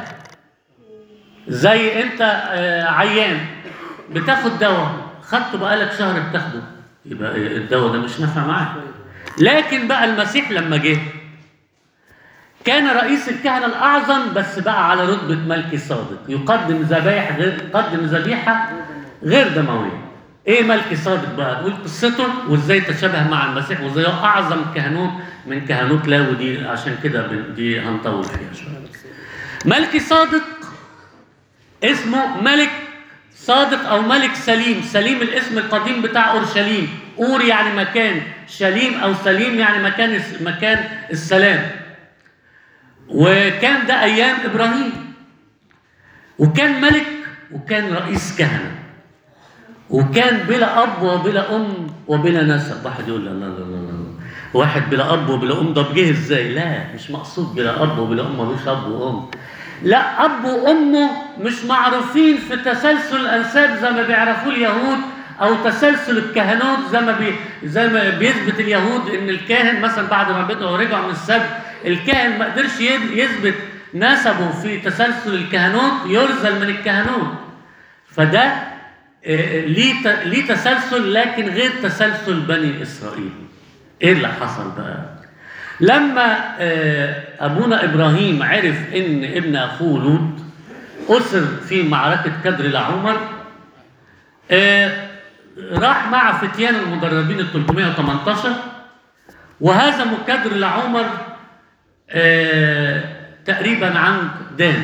زي انت آه، عيان بتاخد دواء خدته بقالك شهر بتاخده يبقى الدواء ده مش نافع معاك لكن بقى المسيح لما جه كان رئيس الكهنة الأعظم بس بقى على رتبة ملكي صادق يقدم ذبائح غير يقدم ذبيحة غير دموية ايه ملكي صادق بقى نقول قصته وازاي تشابه مع المسيح وازاي هو اعظم كهنوت من كهنوت لاوي دي عشان كده بن- دي هنطول فيها شويه ملكي صادق اسمه ملك صادق او ملك سليم سليم الاسم القديم بتاع اورشليم اور يعني مكان شليم او سليم يعني مكان مكان السلام وكان ده ايام ابراهيم وكان ملك وكان رئيس كهنه وكان بلا اب وبلا ام وبلا نسب واحد يقول لا لا لا لا لا واحد بلا اب وبلا ام ده جه ازاي لا مش مقصود بلا اب وبلا ام مش اب وام لا اب وامه مش معروفين في تسلسل الانساب زي ما بيعرفوه اليهود او تسلسل الكهنوت زي ما بي زي ما بيثبت اليهود ان الكاهن مثلا بعد ما بدأوا رجعوا من السبت الكاهن ما قدرش يد- يثبت نسبه في تسلسل الكهنوت يرزل من الكهنوت فده آه، ليه ت- ليه تسلسل لكن غير تسلسل بني اسرائيل ايه اللي حصل بقى لما آه، ابونا ابراهيم عرف ان ابن اخوه لوط اسر في معركه كدر لعمر آه، راح مع فتيان المدربين ال 318 وهزموا كدر لعمر آه، تقريبا عند دان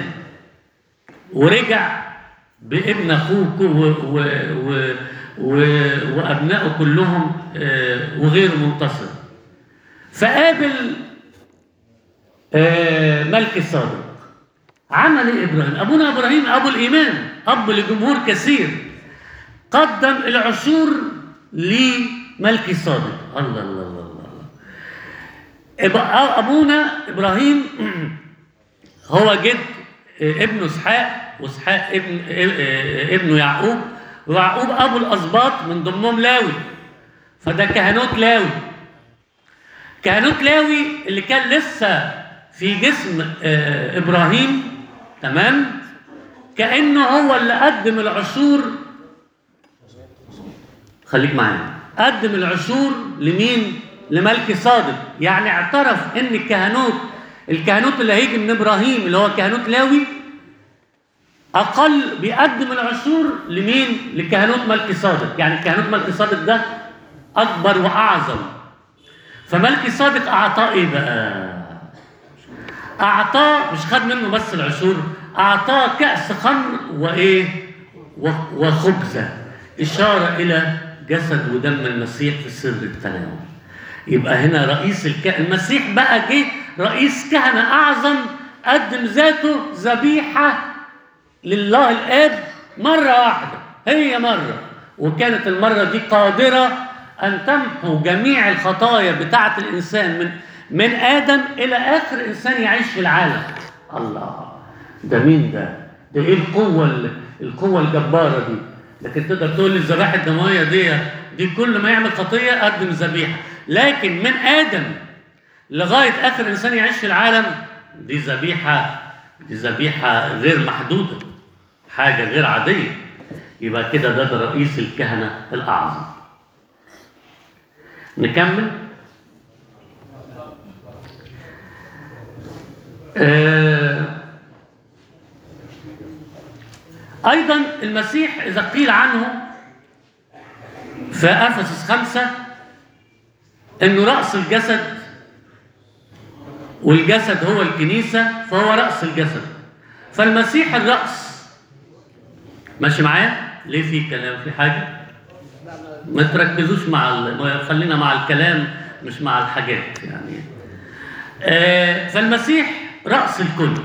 ورجع بابن اخوه و و و و وابنائه كلهم آه، وغير منتصر فقابل آه، ملك الصادق عمل ايه ابراهيم ابونا ابراهيم ابو الايمان اب لجمهور كثير قدم العشور لملك الصادق الله الله الله الله, الله. إب- ابونا ابراهيم هو جد آه، ابنه اسحاق واسحاق ابن آه، آه، ابنه يعقوب ويعقوب ابو الاسباط من ضمنهم لاوي فده كهنوت لاوي كهنوت لاوي اللي كان لسه في جسم آه، ابراهيم تمام كانه هو اللي قدم العشور خليك معايا قدم العشور لمين لملك صادق يعني اعترف ان الكهنوت الكهنوت اللي هيجي من ابراهيم اللي هو كهنوت لاوي اقل بيقدم العشور لمين لكهنوت ملك صادق يعني كهنوت ملك صادق ده اكبر واعظم فملك صادق اعطاه ايه بقى اعطاه مش خد منه بس العشور اعطاه كاس خمر وايه و- وخبزه اشاره الى جسد ودم المسيح في سر التناول يبقى هنا رئيس الك... المسيح بقى جه رئيس كهنه اعظم قدم ذاته ذبيحه لله الاب مره واحده هي مره وكانت المره دي قادره ان تمحو جميع الخطايا بتاعه الانسان من من ادم الى اخر انسان يعيش في العالم الله ده مين ده ده ايه القوه ال- القوه الجباره دي لكن تقدر تقول لي الذبائح الدمويه دي دي كل ما يعمل خطيه قدم ذبيحه لكن من ادم لغايه اخر انسان يعيش في العالم دي ذبيحه دي ذبيحه غير محدوده حاجه غير عاديه يبقى كده ده, ده رئيس الكهنه الاعظم نكمل آه ايضا المسيح اذا قيل عنه في افسس خمسه انه راس الجسد والجسد هو الكنيسه فهو راس الجسد فالمسيح الراس ماشي معايا ليه في كلام في حاجه ما تركزوش مع ال... خلينا مع الكلام مش مع الحاجات يعني آه فالمسيح راس الكل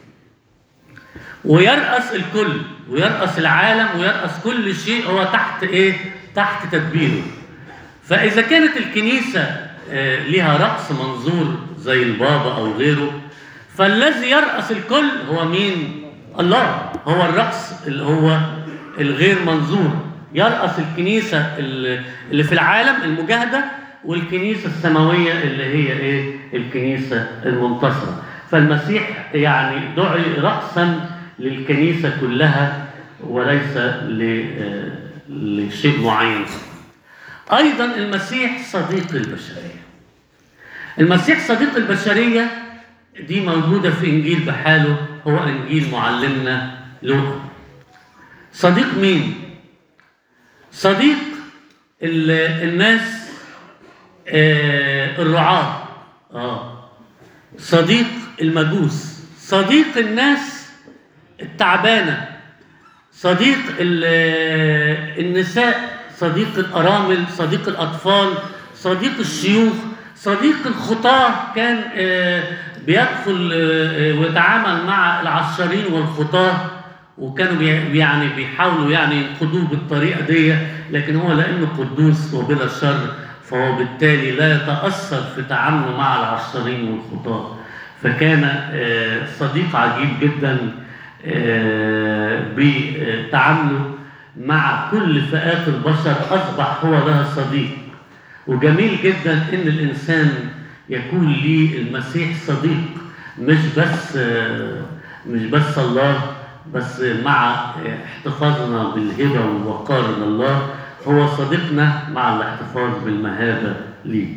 ويرأس الكل ويرأس العالم ويرأس كل شيء هو تحت ايه تحت تدبيره فإذا كانت الكنيسة آه، لها رأس منظور زي البابا أو غيره فالذي يرأس الكل هو مين؟ الله هو الرأس اللي هو الغير منظور يرأس الكنيسة اللي اللي في العالم المجاهدة والكنيسة السماوية اللي هي إيه؟ الكنيسة المنتصرة فالمسيح يعني دعي رأسا للكنيسة كلها وليس ل- آه، لشيء معين أيضا المسيح صديق البشرية المسيح صديق البشرية دي موجودة في إنجيل بحاله هو إنجيل معلمنا لوقا صديق مين؟ صديق ال- الناس آه، الرعاة آه. صديق المجوس صديق الناس التعبانة صديق ال- النساء صديق الأرامل صديق الأطفال صديق الشيوخ صديق الخطاة كان آه، بيدخل آه، آه، ويتعامل مع العشارين والخطاة وكانوا بي- يعني بيحاولوا يعني ينقذوه بالطريقة دي لكن هو لأنه قدوس وبلا شر فهو بالتالي لا يتأثر في تعامله مع العشارين والخطاة فكان آه، صديق عجيب جدا آه، بتعامله مع كل فئات البشر أصبح هو لها صديق وجميل جدا ان الانسان يكون ليه المسيح صديق مش بس آه، مش بس الله بس مع احتفاظنا بالهبه والوقار لله هو صديقنا مع الاحتفاظ بالمهابه ليه.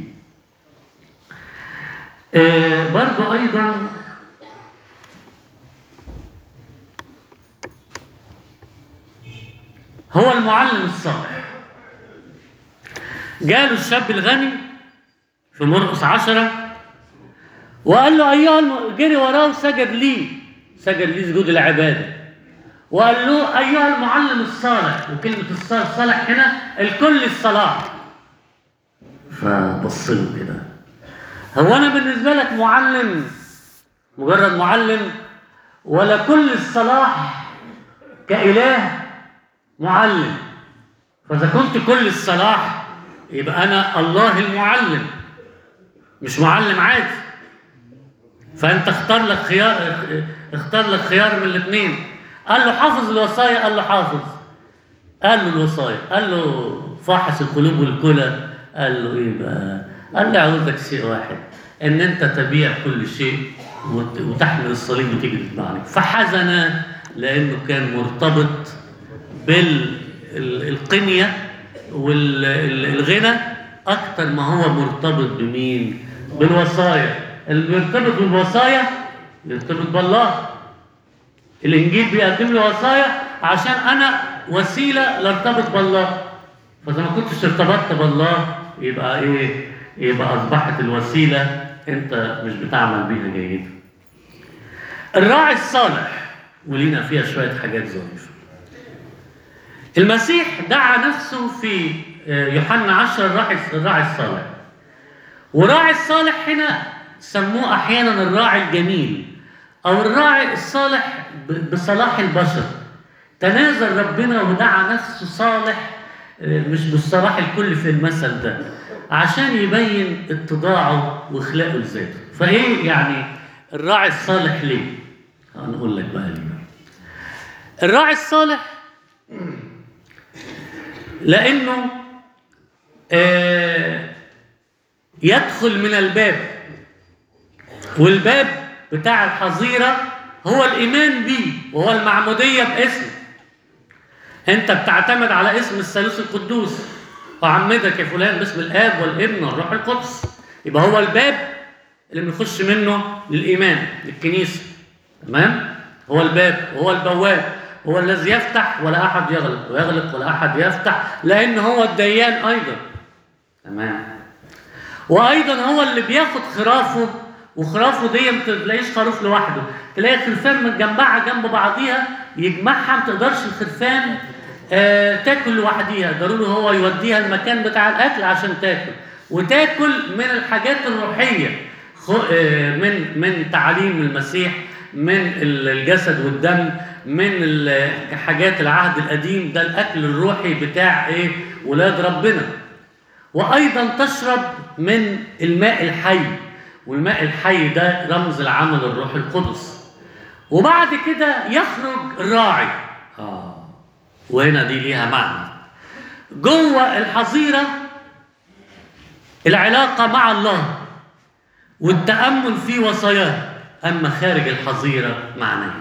آه، برضو ايضا هو المعلم الصالح جاله الشاب الغني في مرقس عشرة وقال له أيها الم... جري وراه وسجد لي سجد لي سجود العبادة وقال له أيها المعلم الصالح وكلمة الصالح الصالح هنا الكل الصلاح فبص له كده هو أنا بالنسبة لك معلم مجرد معلم ولا كل الصلاح كإله معلم فإذا كنت كل الصلاح يبقى أنا الله المعلم مش معلم عادي فانت اختار لك خيار اختار لك خيار من الاثنين قال له حافظ الوصايا قال له حافظ قال له الوصايا قال له فاحص القلوب والكلى قال له ايه بقى قال له عاوزك شيء واحد ان انت تبيع كل شيء وت- وتحمل الصليب وتيجي تتبعني فحزن لانه كان مرتبط بالقنية والغنى أكتر ما هو مرتبط بمين؟ بالوصايا اللي بيرتبط بالوصايا يرتبط بالله الإنجيل بيقدم لي وصايا عشان أنا وسيلة لارتبط بالله فإذا ما كنتش ارتبطت بالله يبقى إيه؟ يبقى أصبحت الوسيلة أنت مش بتعمل بيها جيد الراعي الصالح ولينا فيها شوية حاجات ظريفة المسيح دعا نفسه في آه، يوحنا 10 الراعي الراعي الصالح وراعي الصالح هنا سموه احيانا الراعي الجميل او الراعي الصالح ب- بصلاح البشر تنازل ربنا ودعا نفسه صالح آه، مش بالصلاح الكل في المثل ده عشان يبين اتضاعه واخلاقه لذاته فايه يعني الراعي الصالح ليه هنقول لك بقى ليه الراعي الصالح لانه آه، يدخل من الباب والباب بتاع الحظيره هو الايمان بيه وهو المعموديه باسمه انت بتعتمد على اسم الثالوث القدوس وعمدك يا فلان باسم الاب والابن والروح القدس يبقى هو الباب اللي بنخش منه للايمان للكنيسه تمام هو الباب وهو البواب هو الذي يفتح ولا احد يغلق ويغلق ولا احد يفتح لان هو الديان ايضا تمام وايضا هو اللي بياخد خرافه وخرافه دي ما تلاقيش خروف لوحده تلاقي خرفان متجمعه جنب بعضيها يجمعها ما تقدرش الخرفان آه تاكل لوحديها ضروري هو يوديها المكان بتاع الاكل عشان تاكل وتاكل من الحاجات الروحيه خ- آه، من من تعاليم المسيح من ال- الجسد والدم من ال- حاجات العهد القديم ده الاكل الروحي بتاع ايه ولاد ربنا وايضا تشرب من الماء الحي والماء الحي ده رمز العمل الروح القدس وبعد كده يخرج الراعي اه وهنا دي ليها معنى جوه الحظيره العلاقه مع الله والتامل في وصاياه اما خارج الحظيره معناه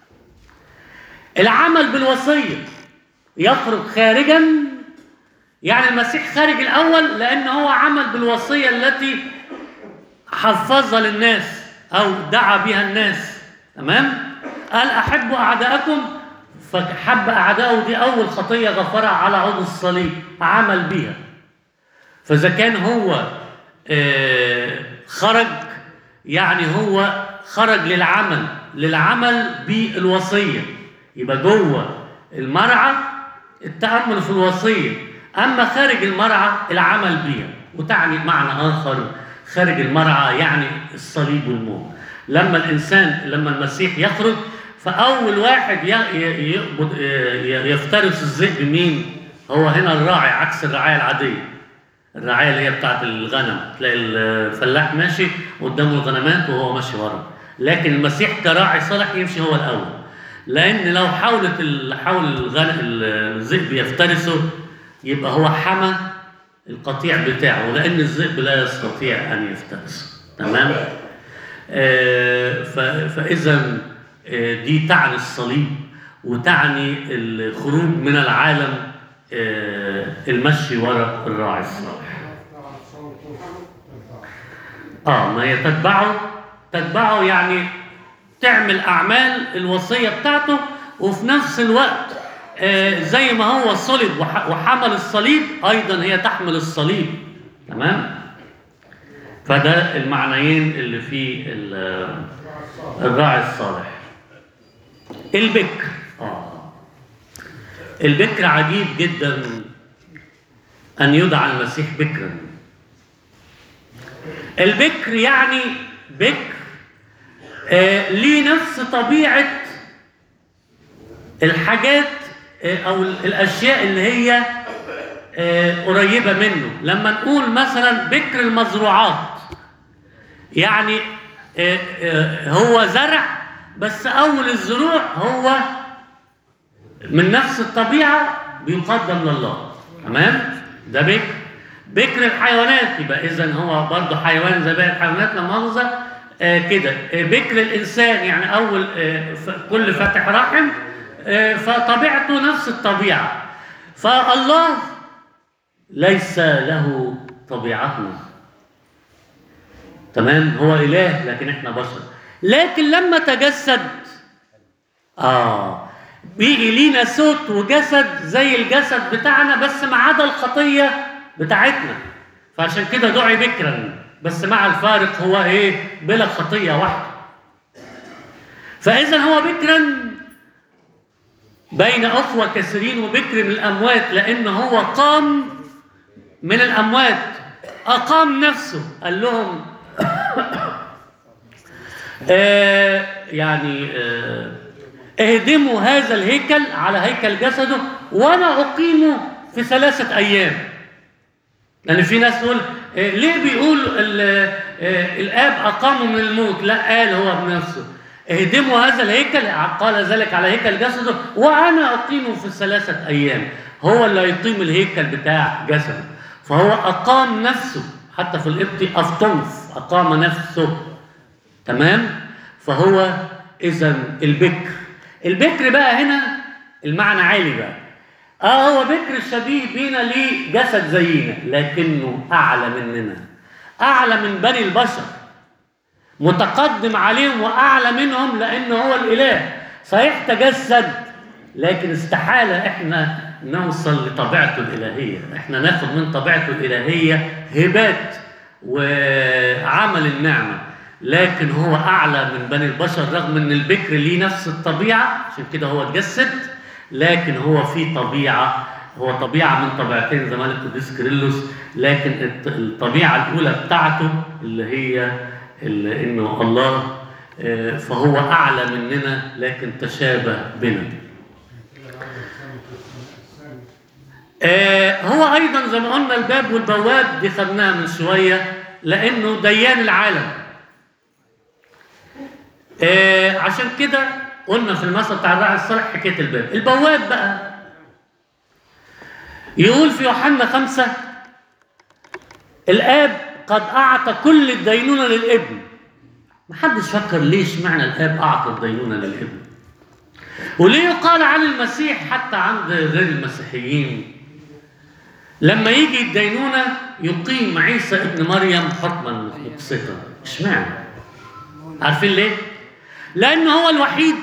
العمل بالوصيه يخرج خارجا يعني المسيح خارج الاول لان هو عمل بالوصيه التي حفظها للناس او دعا بها الناس تمام قال احبوا اعداءكم فحب اعدائه دي اول خطيه غفرها على عود الصليب عمل بيها فاذا كان هو آه، خرج يعني هو خرج للعمل للعمل بالوصيه يبقى جوه المرعى التامل في الوصيه اما خارج المرعى العمل بيها وتعني معنى اخر خارج المرعى يعني الصليب والموت لما الانسان لما المسيح يخرج فاول واحد ي- ي- يقبض ي- يفترس الذئب مين هو هنا الراعي عكس الرعايه العاديه الرعايه اللي هي بتاعت الغنم تلاقي الفلاح ماشي قدامه الغنمات وهو ماشي ورا لكن المسيح كراعي صالح يمشي هو الاول لان لو حاولت ال- حاول الغنم الذئب يفترسه يبقى هو حمى القطيع بتاعه لان الذئب لا يستطيع ان يفترسه تمام آه، ف- فاذا آه، دي تعني الصليب وتعني الخروج من العالم آه، المشي وراء الراعي الصالح اه ما هي تتبعه تتبعه يعني تعمل اعمال الوصيه بتاعته وفي نفس الوقت آه زي ما هو صلب وح- وحمل الصليب ايضا هي تحمل الصليب تمام فده المعنيين اللي في ال- الراعي الصالح البكر اه البكر عجيب جدا ان يدعى المسيح بكرا البكر يعني بكر آه ليه نفس طبيعة الحاجات آه أو الأشياء اللي هي آه قريبة منه لما نقول مثلا بكر المزروعات يعني آه، آه، هو زرع بس اول الزروع هو من نفس الطبيعه بيقدم لله تمام ده بكر بكر الحيوانات يبقى اذا هو برضه حيوان زي باقي الحيوانات لا مؤاخذه آه كده آه بكر الانسان يعني اول آه ف- كل فاتح رحم آه فطبيعته نفس الطبيعه فالله ليس له طبيعتنا تمام هو اله لكن احنا بشر لكن لما تجسد اه بيجي لينا صوت وجسد زي الجسد بتاعنا بس ما عدا الخطيه بتاعتنا فعشان كده دعي بكرا بس مع الفارق هو ايه بلا خطيه واحده فاذا هو بكرا بين اخوه كثيرين وبكر من الاموات لان هو قام من الاموات اقام نفسه قال لهم آه يعني آه اهدموا هذا الهيكل على هيكل جسده وانا اقيمه في ثلاثه ايام لان في ناس تقول آه ليه بيقول ال- آه الاب اقامه من الموت لا قال هو بنفسه اهدموا هذا الهيكل قال ذلك على هيكل جسده وانا اقيمه في ثلاثه ايام هو اللي هيقيم الهيكل بتاع جسده فهو اقام نفسه حتى في القبطي افتنف اقام نفسه تمام فهو اذا البكر البكر بقى هنا المعنى عالي بقى اه هو بكر شبيه بينا ليه جسد زينا لكنه اعلى مننا اعلى من بني البشر متقدم عليهم واعلى منهم لانه هو الاله صحيح تجسد لكن استحاله احنا نوصل لطبيعته الالهيه احنا ناخد من طبيعته الالهيه هبات وعمل النعمه لكن هو اعلى من بني البشر رغم ان البكر ليه نفس الطبيعه عشان كده هو اتجسد لكن هو في طبيعه هو طبيعه من طبيعتين زي ما قال القديس كيرلس لكن الط- الطبيعه الاولى بتاعته اللي هي اللي انه الله آه، فهو اعلى مننا لكن تشابه بنا آه، هو ايضا زي ما قلنا الباب والبواب دي خدناها من شويه لانه ديان العالم آه، عشان كده قلنا في المثل بتاع الراعي الصالح حكايه الباب البواب بقى يقول في يوحنا خمسة الآب قد أعطى كل الدينونة للابن محدش فكر ليش معنى الآب أعطى الدينونة للابن وليه يقال عن المسيح حتى عند غير المسيحيين لما يجي الدينونة يقيم عيسى ابن مريم حكما مقسطا اشمعنى عارفين ليه لأنه هو الوحيد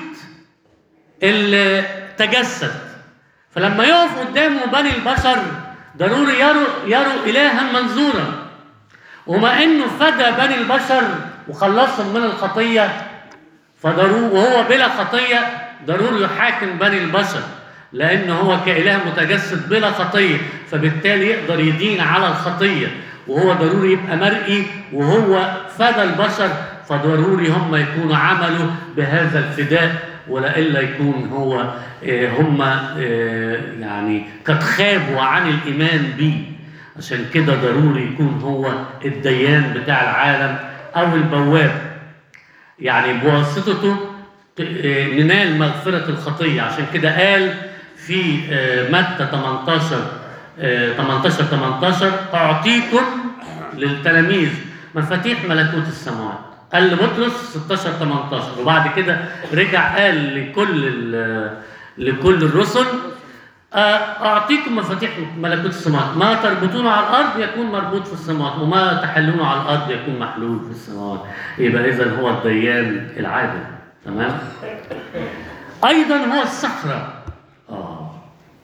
اللي تجسد فلما يقف قدامه بني البشر ضروري يروا يروا إلها منظورا وما انه فدى بني البشر وخلصهم من الخطيه فضروري وهو بلا خطيه ضروري يحاكم بني البشر لانه هو كاله متجسد بلا خطيه فبالتالي يقدر يدين على الخطيه وهو ضروري يبقى مرئي وهو فدى البشر فضروري هم يكونوا عملوا بهذا الفداء ولا يكون هو آه، هم آه، يعني قد خابوا عن الايمان به عشان كده ضروري يكون هو الديان بتاع العالم او البواب يعني بواسطته ت- آه، ننال مغفرة الخطية عشان كده قال في آه، متى 18 آه، 18 18 أعطيكم للتلاميذ مفاتيح ملكوت السماوات قال لبطرس 16 18 وبعد كده رجع قال لكل ال- لكل الرسل آه، أعطيكم مفاتيح ملكوت السماوات ما تربطونه على الأرض يكون مربوط في السماوات وما تحلونه على الأرض يكون محلول في السماوات يبقى إذا هو الديان العادل تمام أيضا هو الصخرة آه.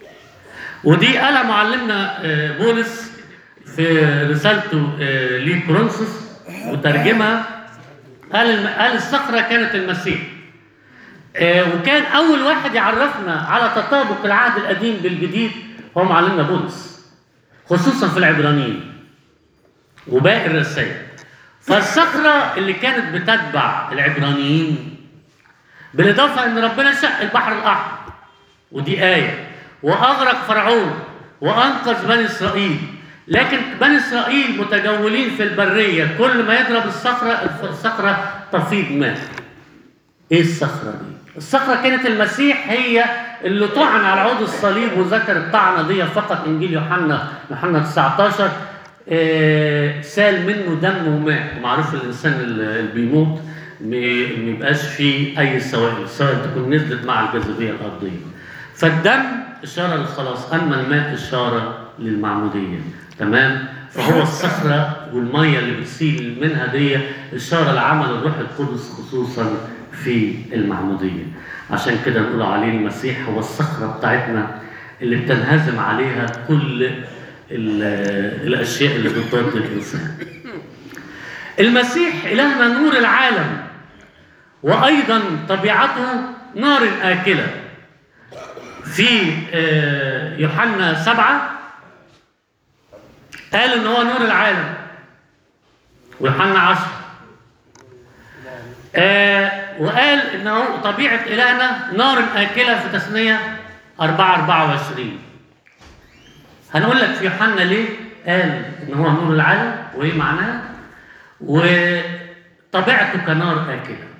ودي قالها معلمنا آه، بولس في رسالته آه، لكورنثوس وترجمها قال الم- قال الصخرة كانت المسيح آه، وكان أول واحد يعرفنا على تطابق العهد القديم بالجديد هو معلمنا بولس خصوصا في العبرانيين وباقي الرسائل فالصخرة اللي كانت بتتبع العبرانيين بالإضافة إن ربنا شق البحر الأحمر ودي آية وأغرق فرعون وأنقذ بني إسرائيل لكن بني اسرائيل متجولين في البريه كل ما يضرب الصخره الصخره تفيض ماء ايه الصخره دي الصخره كانت المسيح هي اللي طعن على عود الصليب وذكر الطعنه دي فقط انجيل يوحنا يوحنا 19 آه، سال منه دم وماء ومعروف الانسان اللي اللي بيموت ما ما يبقاش فيه اي سوائل السوائل تكون نزلت مع الجاذبيه الارضيه فالدم اشاره للخلاص اما الماء اشاره للمعموديه تمام فهو الصخره والميه اللي بتسيل منها دي اشاره لعمل الروح القدس خصوصا في المعموديه عشان كده نقول عليه المسيح هو الصخره بتاعتنا اللي بتنهزم عليها كل ال- الاشياء اللي بتضاد الانسان المسيح إلهنا نور العالم وأيضا طبيعته نار آكلة في آه، يوحنا سبعة قال إن هو نور العالم ويوحنا عشرة آه، وقال إنه طبيعة إلهنا نار آكلة في تثنية أربعة أربعة وعشرين هنقول لك في يوحنا ليه قال إن هو نور العالم وإيه معناه وطبيعته كنار آكلة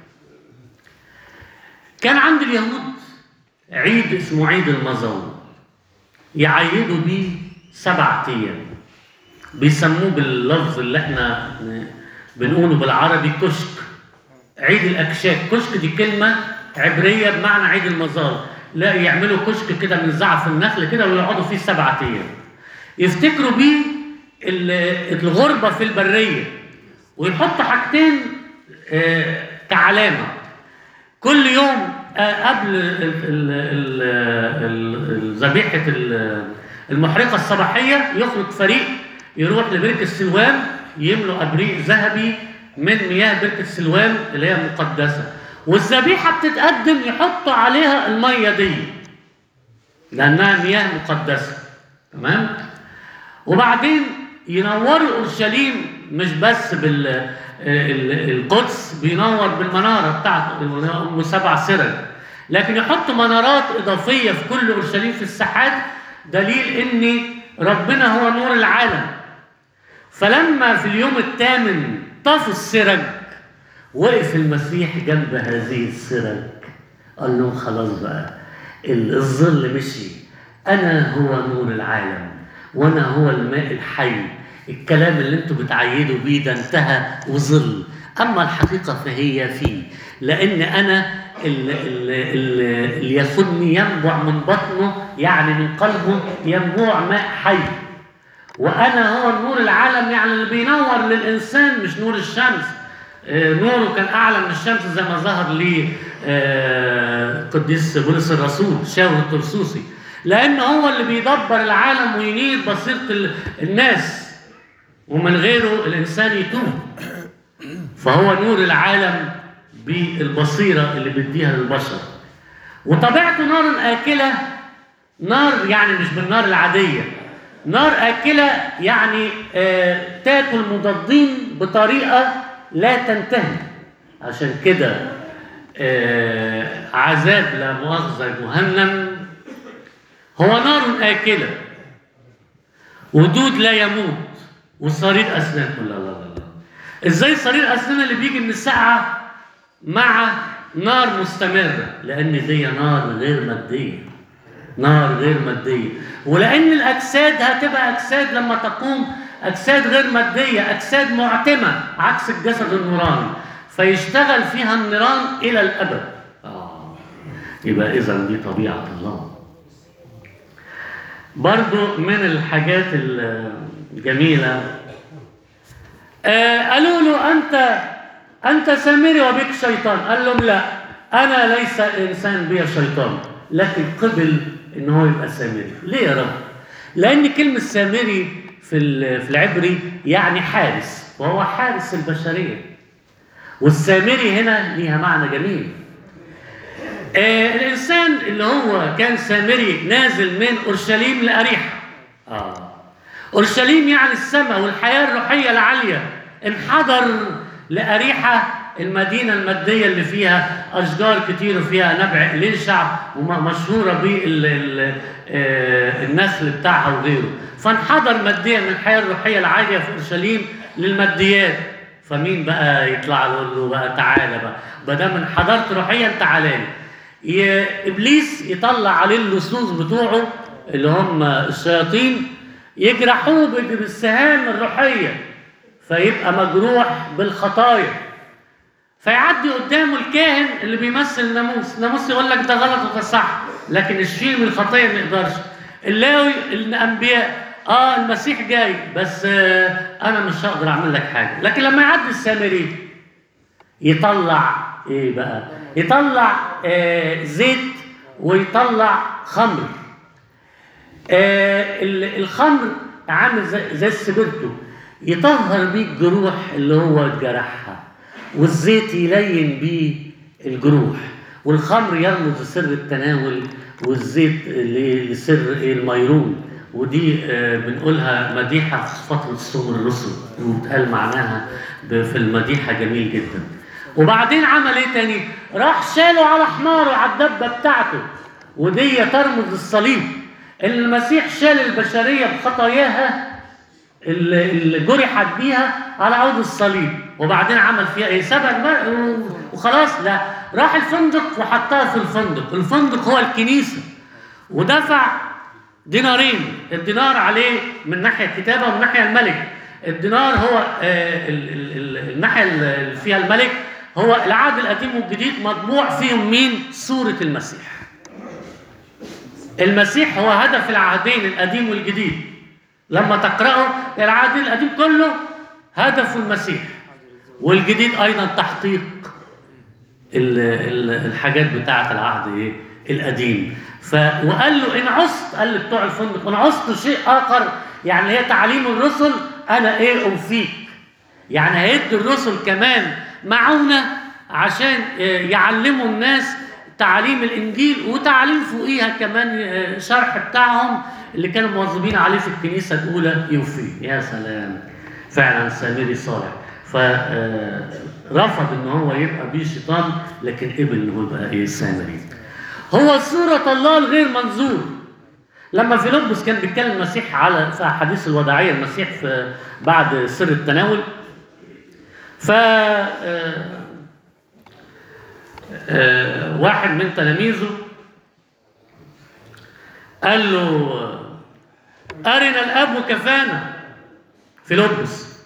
كان عند اليهود عيد اسمه عيد المزور يعيدوا بيه سبعة أيام بيسموه باللفظ اللي احنا بنقوله بالعربي كشك عيد الأكشاك كشك دي كلمة عبرية بمعنى عيد المزار لا يعملوا كشك كده من زعف النخل كده ويقعدوا فيه سبعة أيام يفتكروا بيه ال- الغربة في البرية ويحطوا حاجتين آه، كعلامة كل يوم آه، قبل ال- ال- ال- ال- ال- ذبيحة ال- المحرقة الصباحية يخرج فريق يروح لبركة سلوان يملوا أبريق ذهبي من مياه بركة سلوان اللي هي مقدسة والذبيحة بتتقدم يحطوا عليها المية دي لأنها مياه مقدسة تمام وبعدين ينوروا اورشليم مش بس بال ال- القدس بينور بالمناره بتاعته اللي هي ام سبع سرج لكن يحطوا منارات اضافيه في كل اورشليم في الساحات دليل ان ربنا هو نور العالم فلما في اليوم الثامن طفوا السرج وقف المسيح جنب هذه السرج قال لهم خلاص بقى ال- الظل مشي انا هو نور العالم وانا هو الماء الحي الكلام اللي انتوا بتعيدوا بيه ده انتهى وظل اما الحقيقه فهي فيه لان انا ال- ال- ال- اللي ياخدني ينبع من بطنه يعني من قلبه ينبوع ماء حي وانا هو نور العالم يعني اللي بينور للانسان مش نور الشمس آه، نوره كان اعلى من الشمس زي ما ظهر لي آه، قديس بولس الرسول شاور الترسوسي لان هو اللي بيدبر العالم وينير بصيره ال- الناس ومن غيره الانسان يتوه فهو نور العالم بالبصيره اللي بيديها للبشر وطبيعته نار آكلة نار يعني مش بالنار العادية نار آكلة يعني آه تاكل مضادين بطريقة لا تنتهي عشان كده آه عذاب لا مؤاخذة جهنم هو نار آكلة ودود لا يموت وصرير أسنان لا لا لا لا ازاي صرير أسنان اللي بيجي من السقعة مع نار مستمرة لأن دي نار غير مادية نار غير مادية ولأن الأجساد هتبقى أجساد لما تقوم أجساد غير مادية أجساد معتمة عكس الجسد النوراني فيشتغل فيها النيران إلى الأبد آه. يبقى إذا دي طبيعة الله برضو من الحاجات الجميلة آه قالوا له أنت أنت سامري وبك شيطان قال لهم لا أنا ليس إنسان بي شيطان لكن قبل إن هو يبقى سامري ليه يا رب؟ لأن كلمة سامري في ال- في العبري يعني حارس وهو حارس البشرية والسامري هنا ليها معنى جميل آه الإنسان اللي هو كان سامري نازل من أورشليم لأريحة آه أورشليم يعني السماء والحياة الروحية العالية انحدر لأريحة المدينة المادية اللي فيها أشجار كتير وفيها نبع ليشع ومشهورة بالنسل بتاعها وغيره فانحدر ماديا من الحياة الروحية العالية في أورشليم للماديات فمين بقى يطلع له يقول له بقى تعالى بقى ما دام انحدرت روحيا تعالى لي ي- ابليس يطلع عليه اللصوص بتوعه اللي هم الشياطين يجرحوه بال- بالسهام الروحيه فيبقى مجروح بالخطايا فيعدي قدامه الكاهن اللي بيمثل الناموس الناموس يقول لك ده غلط وده صح لكن الشيء من الخطيه ما يقدرش اللاوي الانبياء اه المسيح جاي بس آه انا مش هقدر اعمل لك حاجه لكن لما يعدي السامري يطلع ايه بقى يطلع آه زيت ويطلع خمر آه ال- الخمر عامل زي, زي السبرتو يطهر بيه الجروح اللي هو جرحها والزيت يلين بيه الجروح والخمر يرمز لسر التناول والزيت ل- لسر الميرون ودي آه، بنقولها مديحة في فترة صوم الرسل وبتقال معناها ب- في المديحة جميل جدا وبعدين عمل ايه تاني راح شاله على حماره على الدبة بتاعته ودي ترمز الصليب ان المسيح شال البشرية بخطاياها اللي اللي جرحت بيها على عود الصليب وبعدين عمل فيها ايه سبق بقى و- وخلاص لا راح الفندق وحطها في الفندق الفندق هو الكنيسة ودفع دينارين الدينار عليه من ناحية الكتابة ومن ناحية الملك الدينار هو آه، ال- ال- ال- الناحية اللي فيها الملك هو العهد القديم والجديد مطبوع فيهم مين صورة المسيح المسيح هو هدف العهدين القديم والجديد لما تقرأه العهد القديم كله هدفه المسيح والجديد أيضا تحقيق ال- ال- الحاجات بتاعة العهد ايه القديم ف وقال له ان عصت قال لبتوع الفندق ان عصت شيء اخر يعني هي تعليم الرسل انا ايه اوفيك يعني هيدي الرسل كمان معونه عشان آه، يعلموا الناس تعاليم الانجيل وتعليم فوقيها كمان آه، شرح بتاعهم اللي كانوا مواظبين عليه في الكنيسه الاولى يوفي يا سلام فعلا سامري صالح فرفض ان هو يبقى بيه شيطان لكن قبل ان هو يبقى ايه سامري هو صورة الله الغير منظور لما فيلبس كان بيتكلم المسيح على في احاديث الوداعيه المسيح في بعد سر التناول ف آه، آه، واحد من تلاميذه قال له أرنا الأب وكفانا فيلبس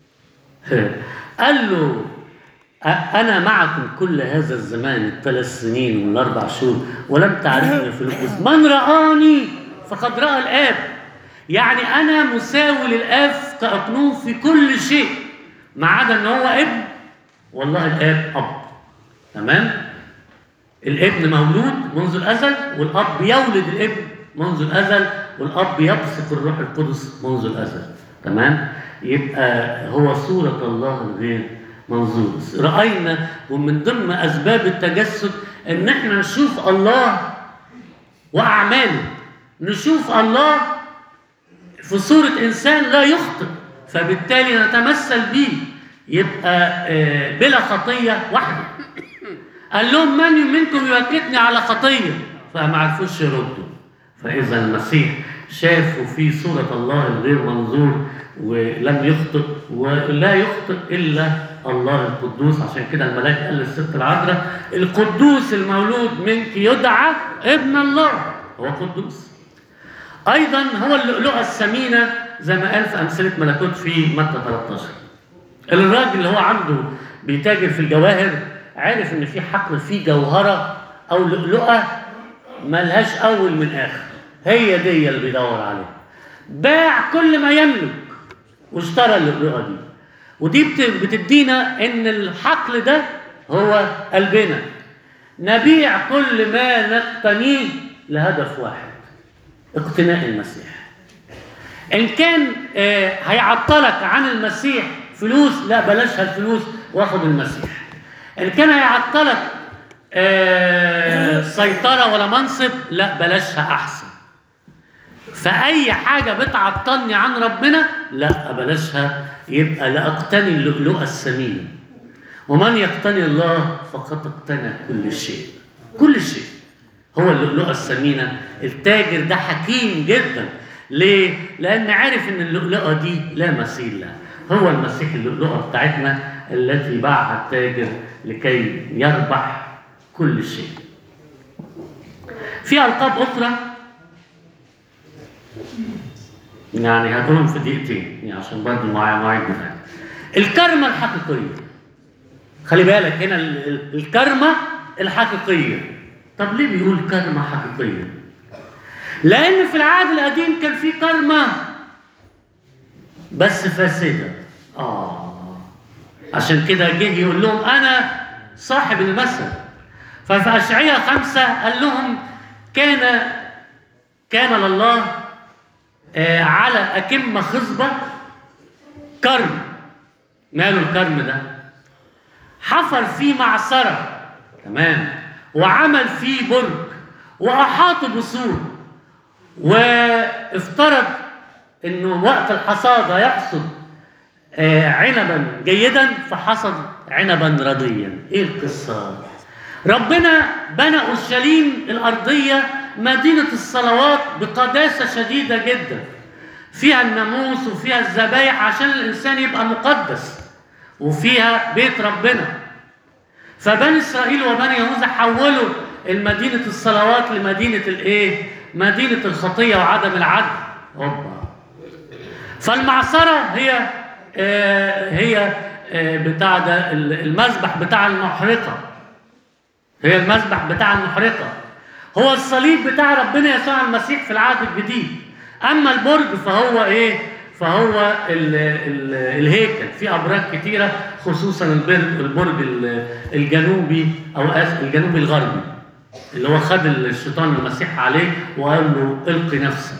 قال له أ- أنا معكم كل هذا الزمان الثلاث سنين والأربع شهور ولم تعرفني يا فيلبس من رآني فقد رأى الآب يعني أنا مساوي للآب كأقنوم في كل شيء ما عدا إن هو ابن والله الآب أب تمام الابن مولود منذ الازل والاب يولد الابن منذ الازل والاب يبسط الروح القدس منذ الازل تمام يبقى هو صورة الله الغير منظور رأينا ومن ضمن أسباب التجسد إن إحنا نشوف الله وأعماله نشوف الله في صورة إنسان لا يخطئ فبالتالي نتمثل به يبقى آه، بلا خطية وحده قال لهم من منكم يوكتني على خطية فما عرفوش يردوا فإذا المسيح شافوا في صورة الله الغير منظور ولم يخطئ ولا يخطئ إلا الله القدوس عشان كده الملاك قال للست العذراء القدوس المولود منك يدعى ابن الله هو قدوس ايضا هو اللؤلؤه الثمينه زي ما قال في امثله ملكوت في متى 13 الراجل اللي هو عنده بيتاجر في الجواهر عرف ان في حقل فيه جوهره او لؤلؤه ملهاش اول من اخر هي دي اللي بيدور عليها باع كل ما يملك واشترى اللؤلؤه دي ودي بت- بتدينا ان الحقل ده هو قلبنا نبيع كل ما نقتنيه لهدف واحد اقتناء المسيح ان كان آه، هيعطلك عن المسيح فلوس لا بلاشها الفلوس واخد المسيح ان كان هيعطلك آه، سيطرة ولا منصب لا بلاشها احسن فاي حاجة بتعطلني عن ربنا لا بلاشها يبقى لا اقتني اللؤلؤة الثمينة ومن يقتني الله فقد اقتنى كل شيء كل شيء هو اللؤلؤة الثمينة التاجر ده حكيم جدا ليه؟ لأن عارف إن اللؤلؤة دي لا مثيل لها هو المسيح اللؤلؤة بتاعتنا التي باعها التاجر لكي يربح كل شيء في ألقاب أخرى يعني هقولهم في دقيقتين يعني عشان برضه معايا مواعيد بتاعتي الكرمة الحقيقية خلي بالك هنا ال- ال- الكرمة الحقيقية طب ليه بيقول كرمة حقيقية؟ لأن في العهد القديم كان في كرمة بس فاسدة آه عشان كده جه يقول لهم أنا صاحب المثل ففي أشعياء خمسة قال لهم كان كان لله آه، على أكمة خصبة كرم ماله الكرم ده حفر فيه معصرة تمام وعمل فيه برج وأحاط بسور وافترض انه وقت الحصاد يحصد آه، عنبا جيدا فحصد عنبا رديا ايه القصه ربنا بنى اورشليم الارضيه مدينه الصلوات بقداسه شديده جدا فيها الناموس وفيها الذبايح عشان الانسان يبقى مقدس وفيها بيت ربنا فبني اسرائيل وبني يهوذا حولوا المدينه الصلوات لمدينه الايه مدينه الخطيه وعدم العدل هوبا فالمعصرة هي آه، هي آه، بتاع ده ال- المذبح بتاع المحرقة هي المذبح بتاع المحرقة هو الصليب بتاع ربنا يسوع المسيح في العهد الجديد أما البرج فهو إيه؟ فهو ال ال الهيكل في أبراج كتيرة خصوصا البرج البرج ال- الجنوبي أو آسف الجنوبي الغربي اللي هو خد الشيطان المسيح عليه وقال له القي نفسك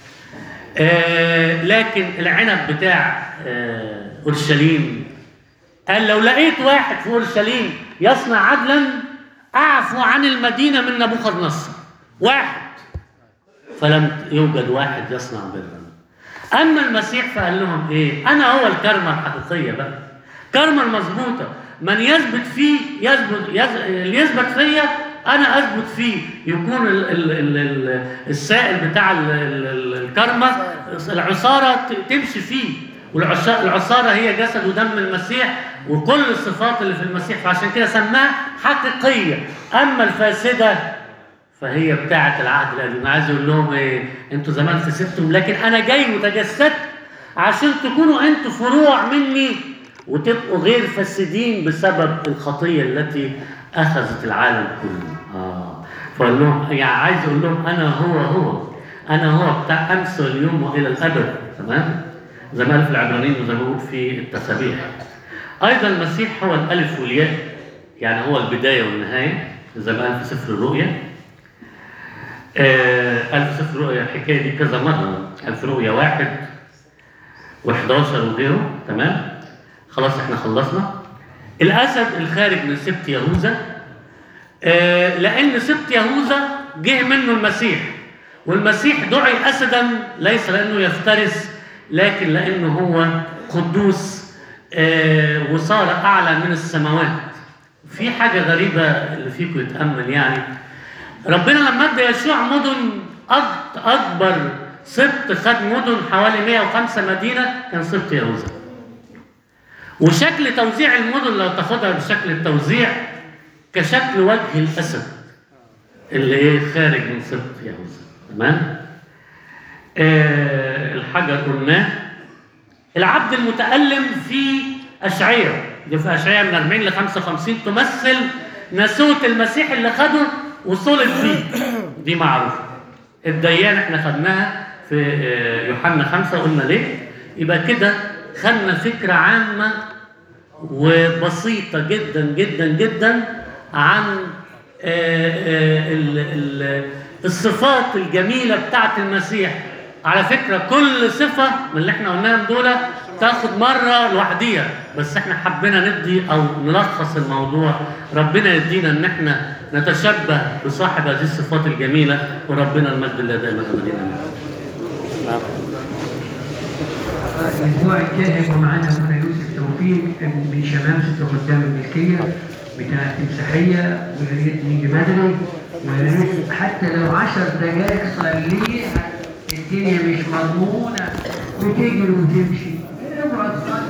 آه، لكن العنب بتاع آه، اورشليم قال لو لقيت واحد في اورشليم يصنع عدلا اعفو عن المدينه من نبوخذ نصر واحد فلم يوجد واحد يصنع برا اما المسيح فقال لهم ايه انا هو الكرمه الحقيقيه بقى كرمه المظبوطه من يثبت فيه يثبت يز- اللي يثبت فيا انا اثبت فيه يكون ال ال ال ال السائل بتاع ال ال ال الكرمه العصاره ت- تمشي فيه والعصاره هي جسد ودم المسيح وكل الصفات اللي في المسيح فعشان كده سماها حقيقيه اما الفاسده فهي بتاعة العهد القديم عايز اقول لهم ايه انتوا زمان فسدتم لكن انا جاي وتجسدت عشان تكونوا انتوا فروع مني وتبقوا غير فاسدين بسبب الخطية التي اخذت العالم كله اه فقال لهم يعني عايز اقول لهم انا هو هو انا هو بتاع امس واليوم والى الابد تمام زي ما قال في العبرانيين وزي ما بقول في التسابيح ايضا المسيح هو الالف والياء يعني هو البدايه والنهايه زي ما قال في سفر الرؤيا آه، ألف سفر رؤيا الحكاية دي كذا مرة ألف رؤيا واحد و11 وغيره تمام خلاص احنا خلصنا الأسد الخارج من سبط يهوذا آه، لأن سبط يهوذا جه منه المسيح والمسيح دعي أسدا ليس لأنه يفترس لكن لأنه هو قدوس آه، وصار أعلى من السماوات في حاجة غريبة اللي فيكم يتأمل يعني ربنا لما ادى يشوع مدن أك- اكبر سبط خد مدن حوالي 105 مدينه كان سبط يهوذا وشكل توزيع المدن لو تاخدها بشكل التوزيع كشكل وجه الاسد اللي ايه خارج من سبط يهوذا تمام آه الحجر قلناه العبد المتألم في أشعية دي في أشعية من 40 ل 55 تمثل ناسوت المسيح اللي خده وصلب فيه دي معروفة الديان احنا خدناها في آه، يوحنا خمسة قلنا ليه يبقى كده خدنا فكرة عامة وبسيطة جدا جدا جدا عن آه، آه، ال- ال- الصفات الجميلة بتاعت المسيح على فكرة كل صفة من اللي احنا قلناهم دول تاخد مرة لوحديها بس احنا حبينا ندي او نلخص الموضوع ربنا يدينا ان احنا نتشبه بصاحب هذه الصفات الجميلة وربنا المجد لله دائما ابدا آمين. الاسبوع الجاي هيبقى معانا ابونا يوسف توفيق من شمامسة خدام الملكية بتاع التمساحية ويا ريت نيجي بدري ويا ريت حتى لو عشر دقايق صليها الدنيا مش مضمونة وتجري وتمشي اقعد صلي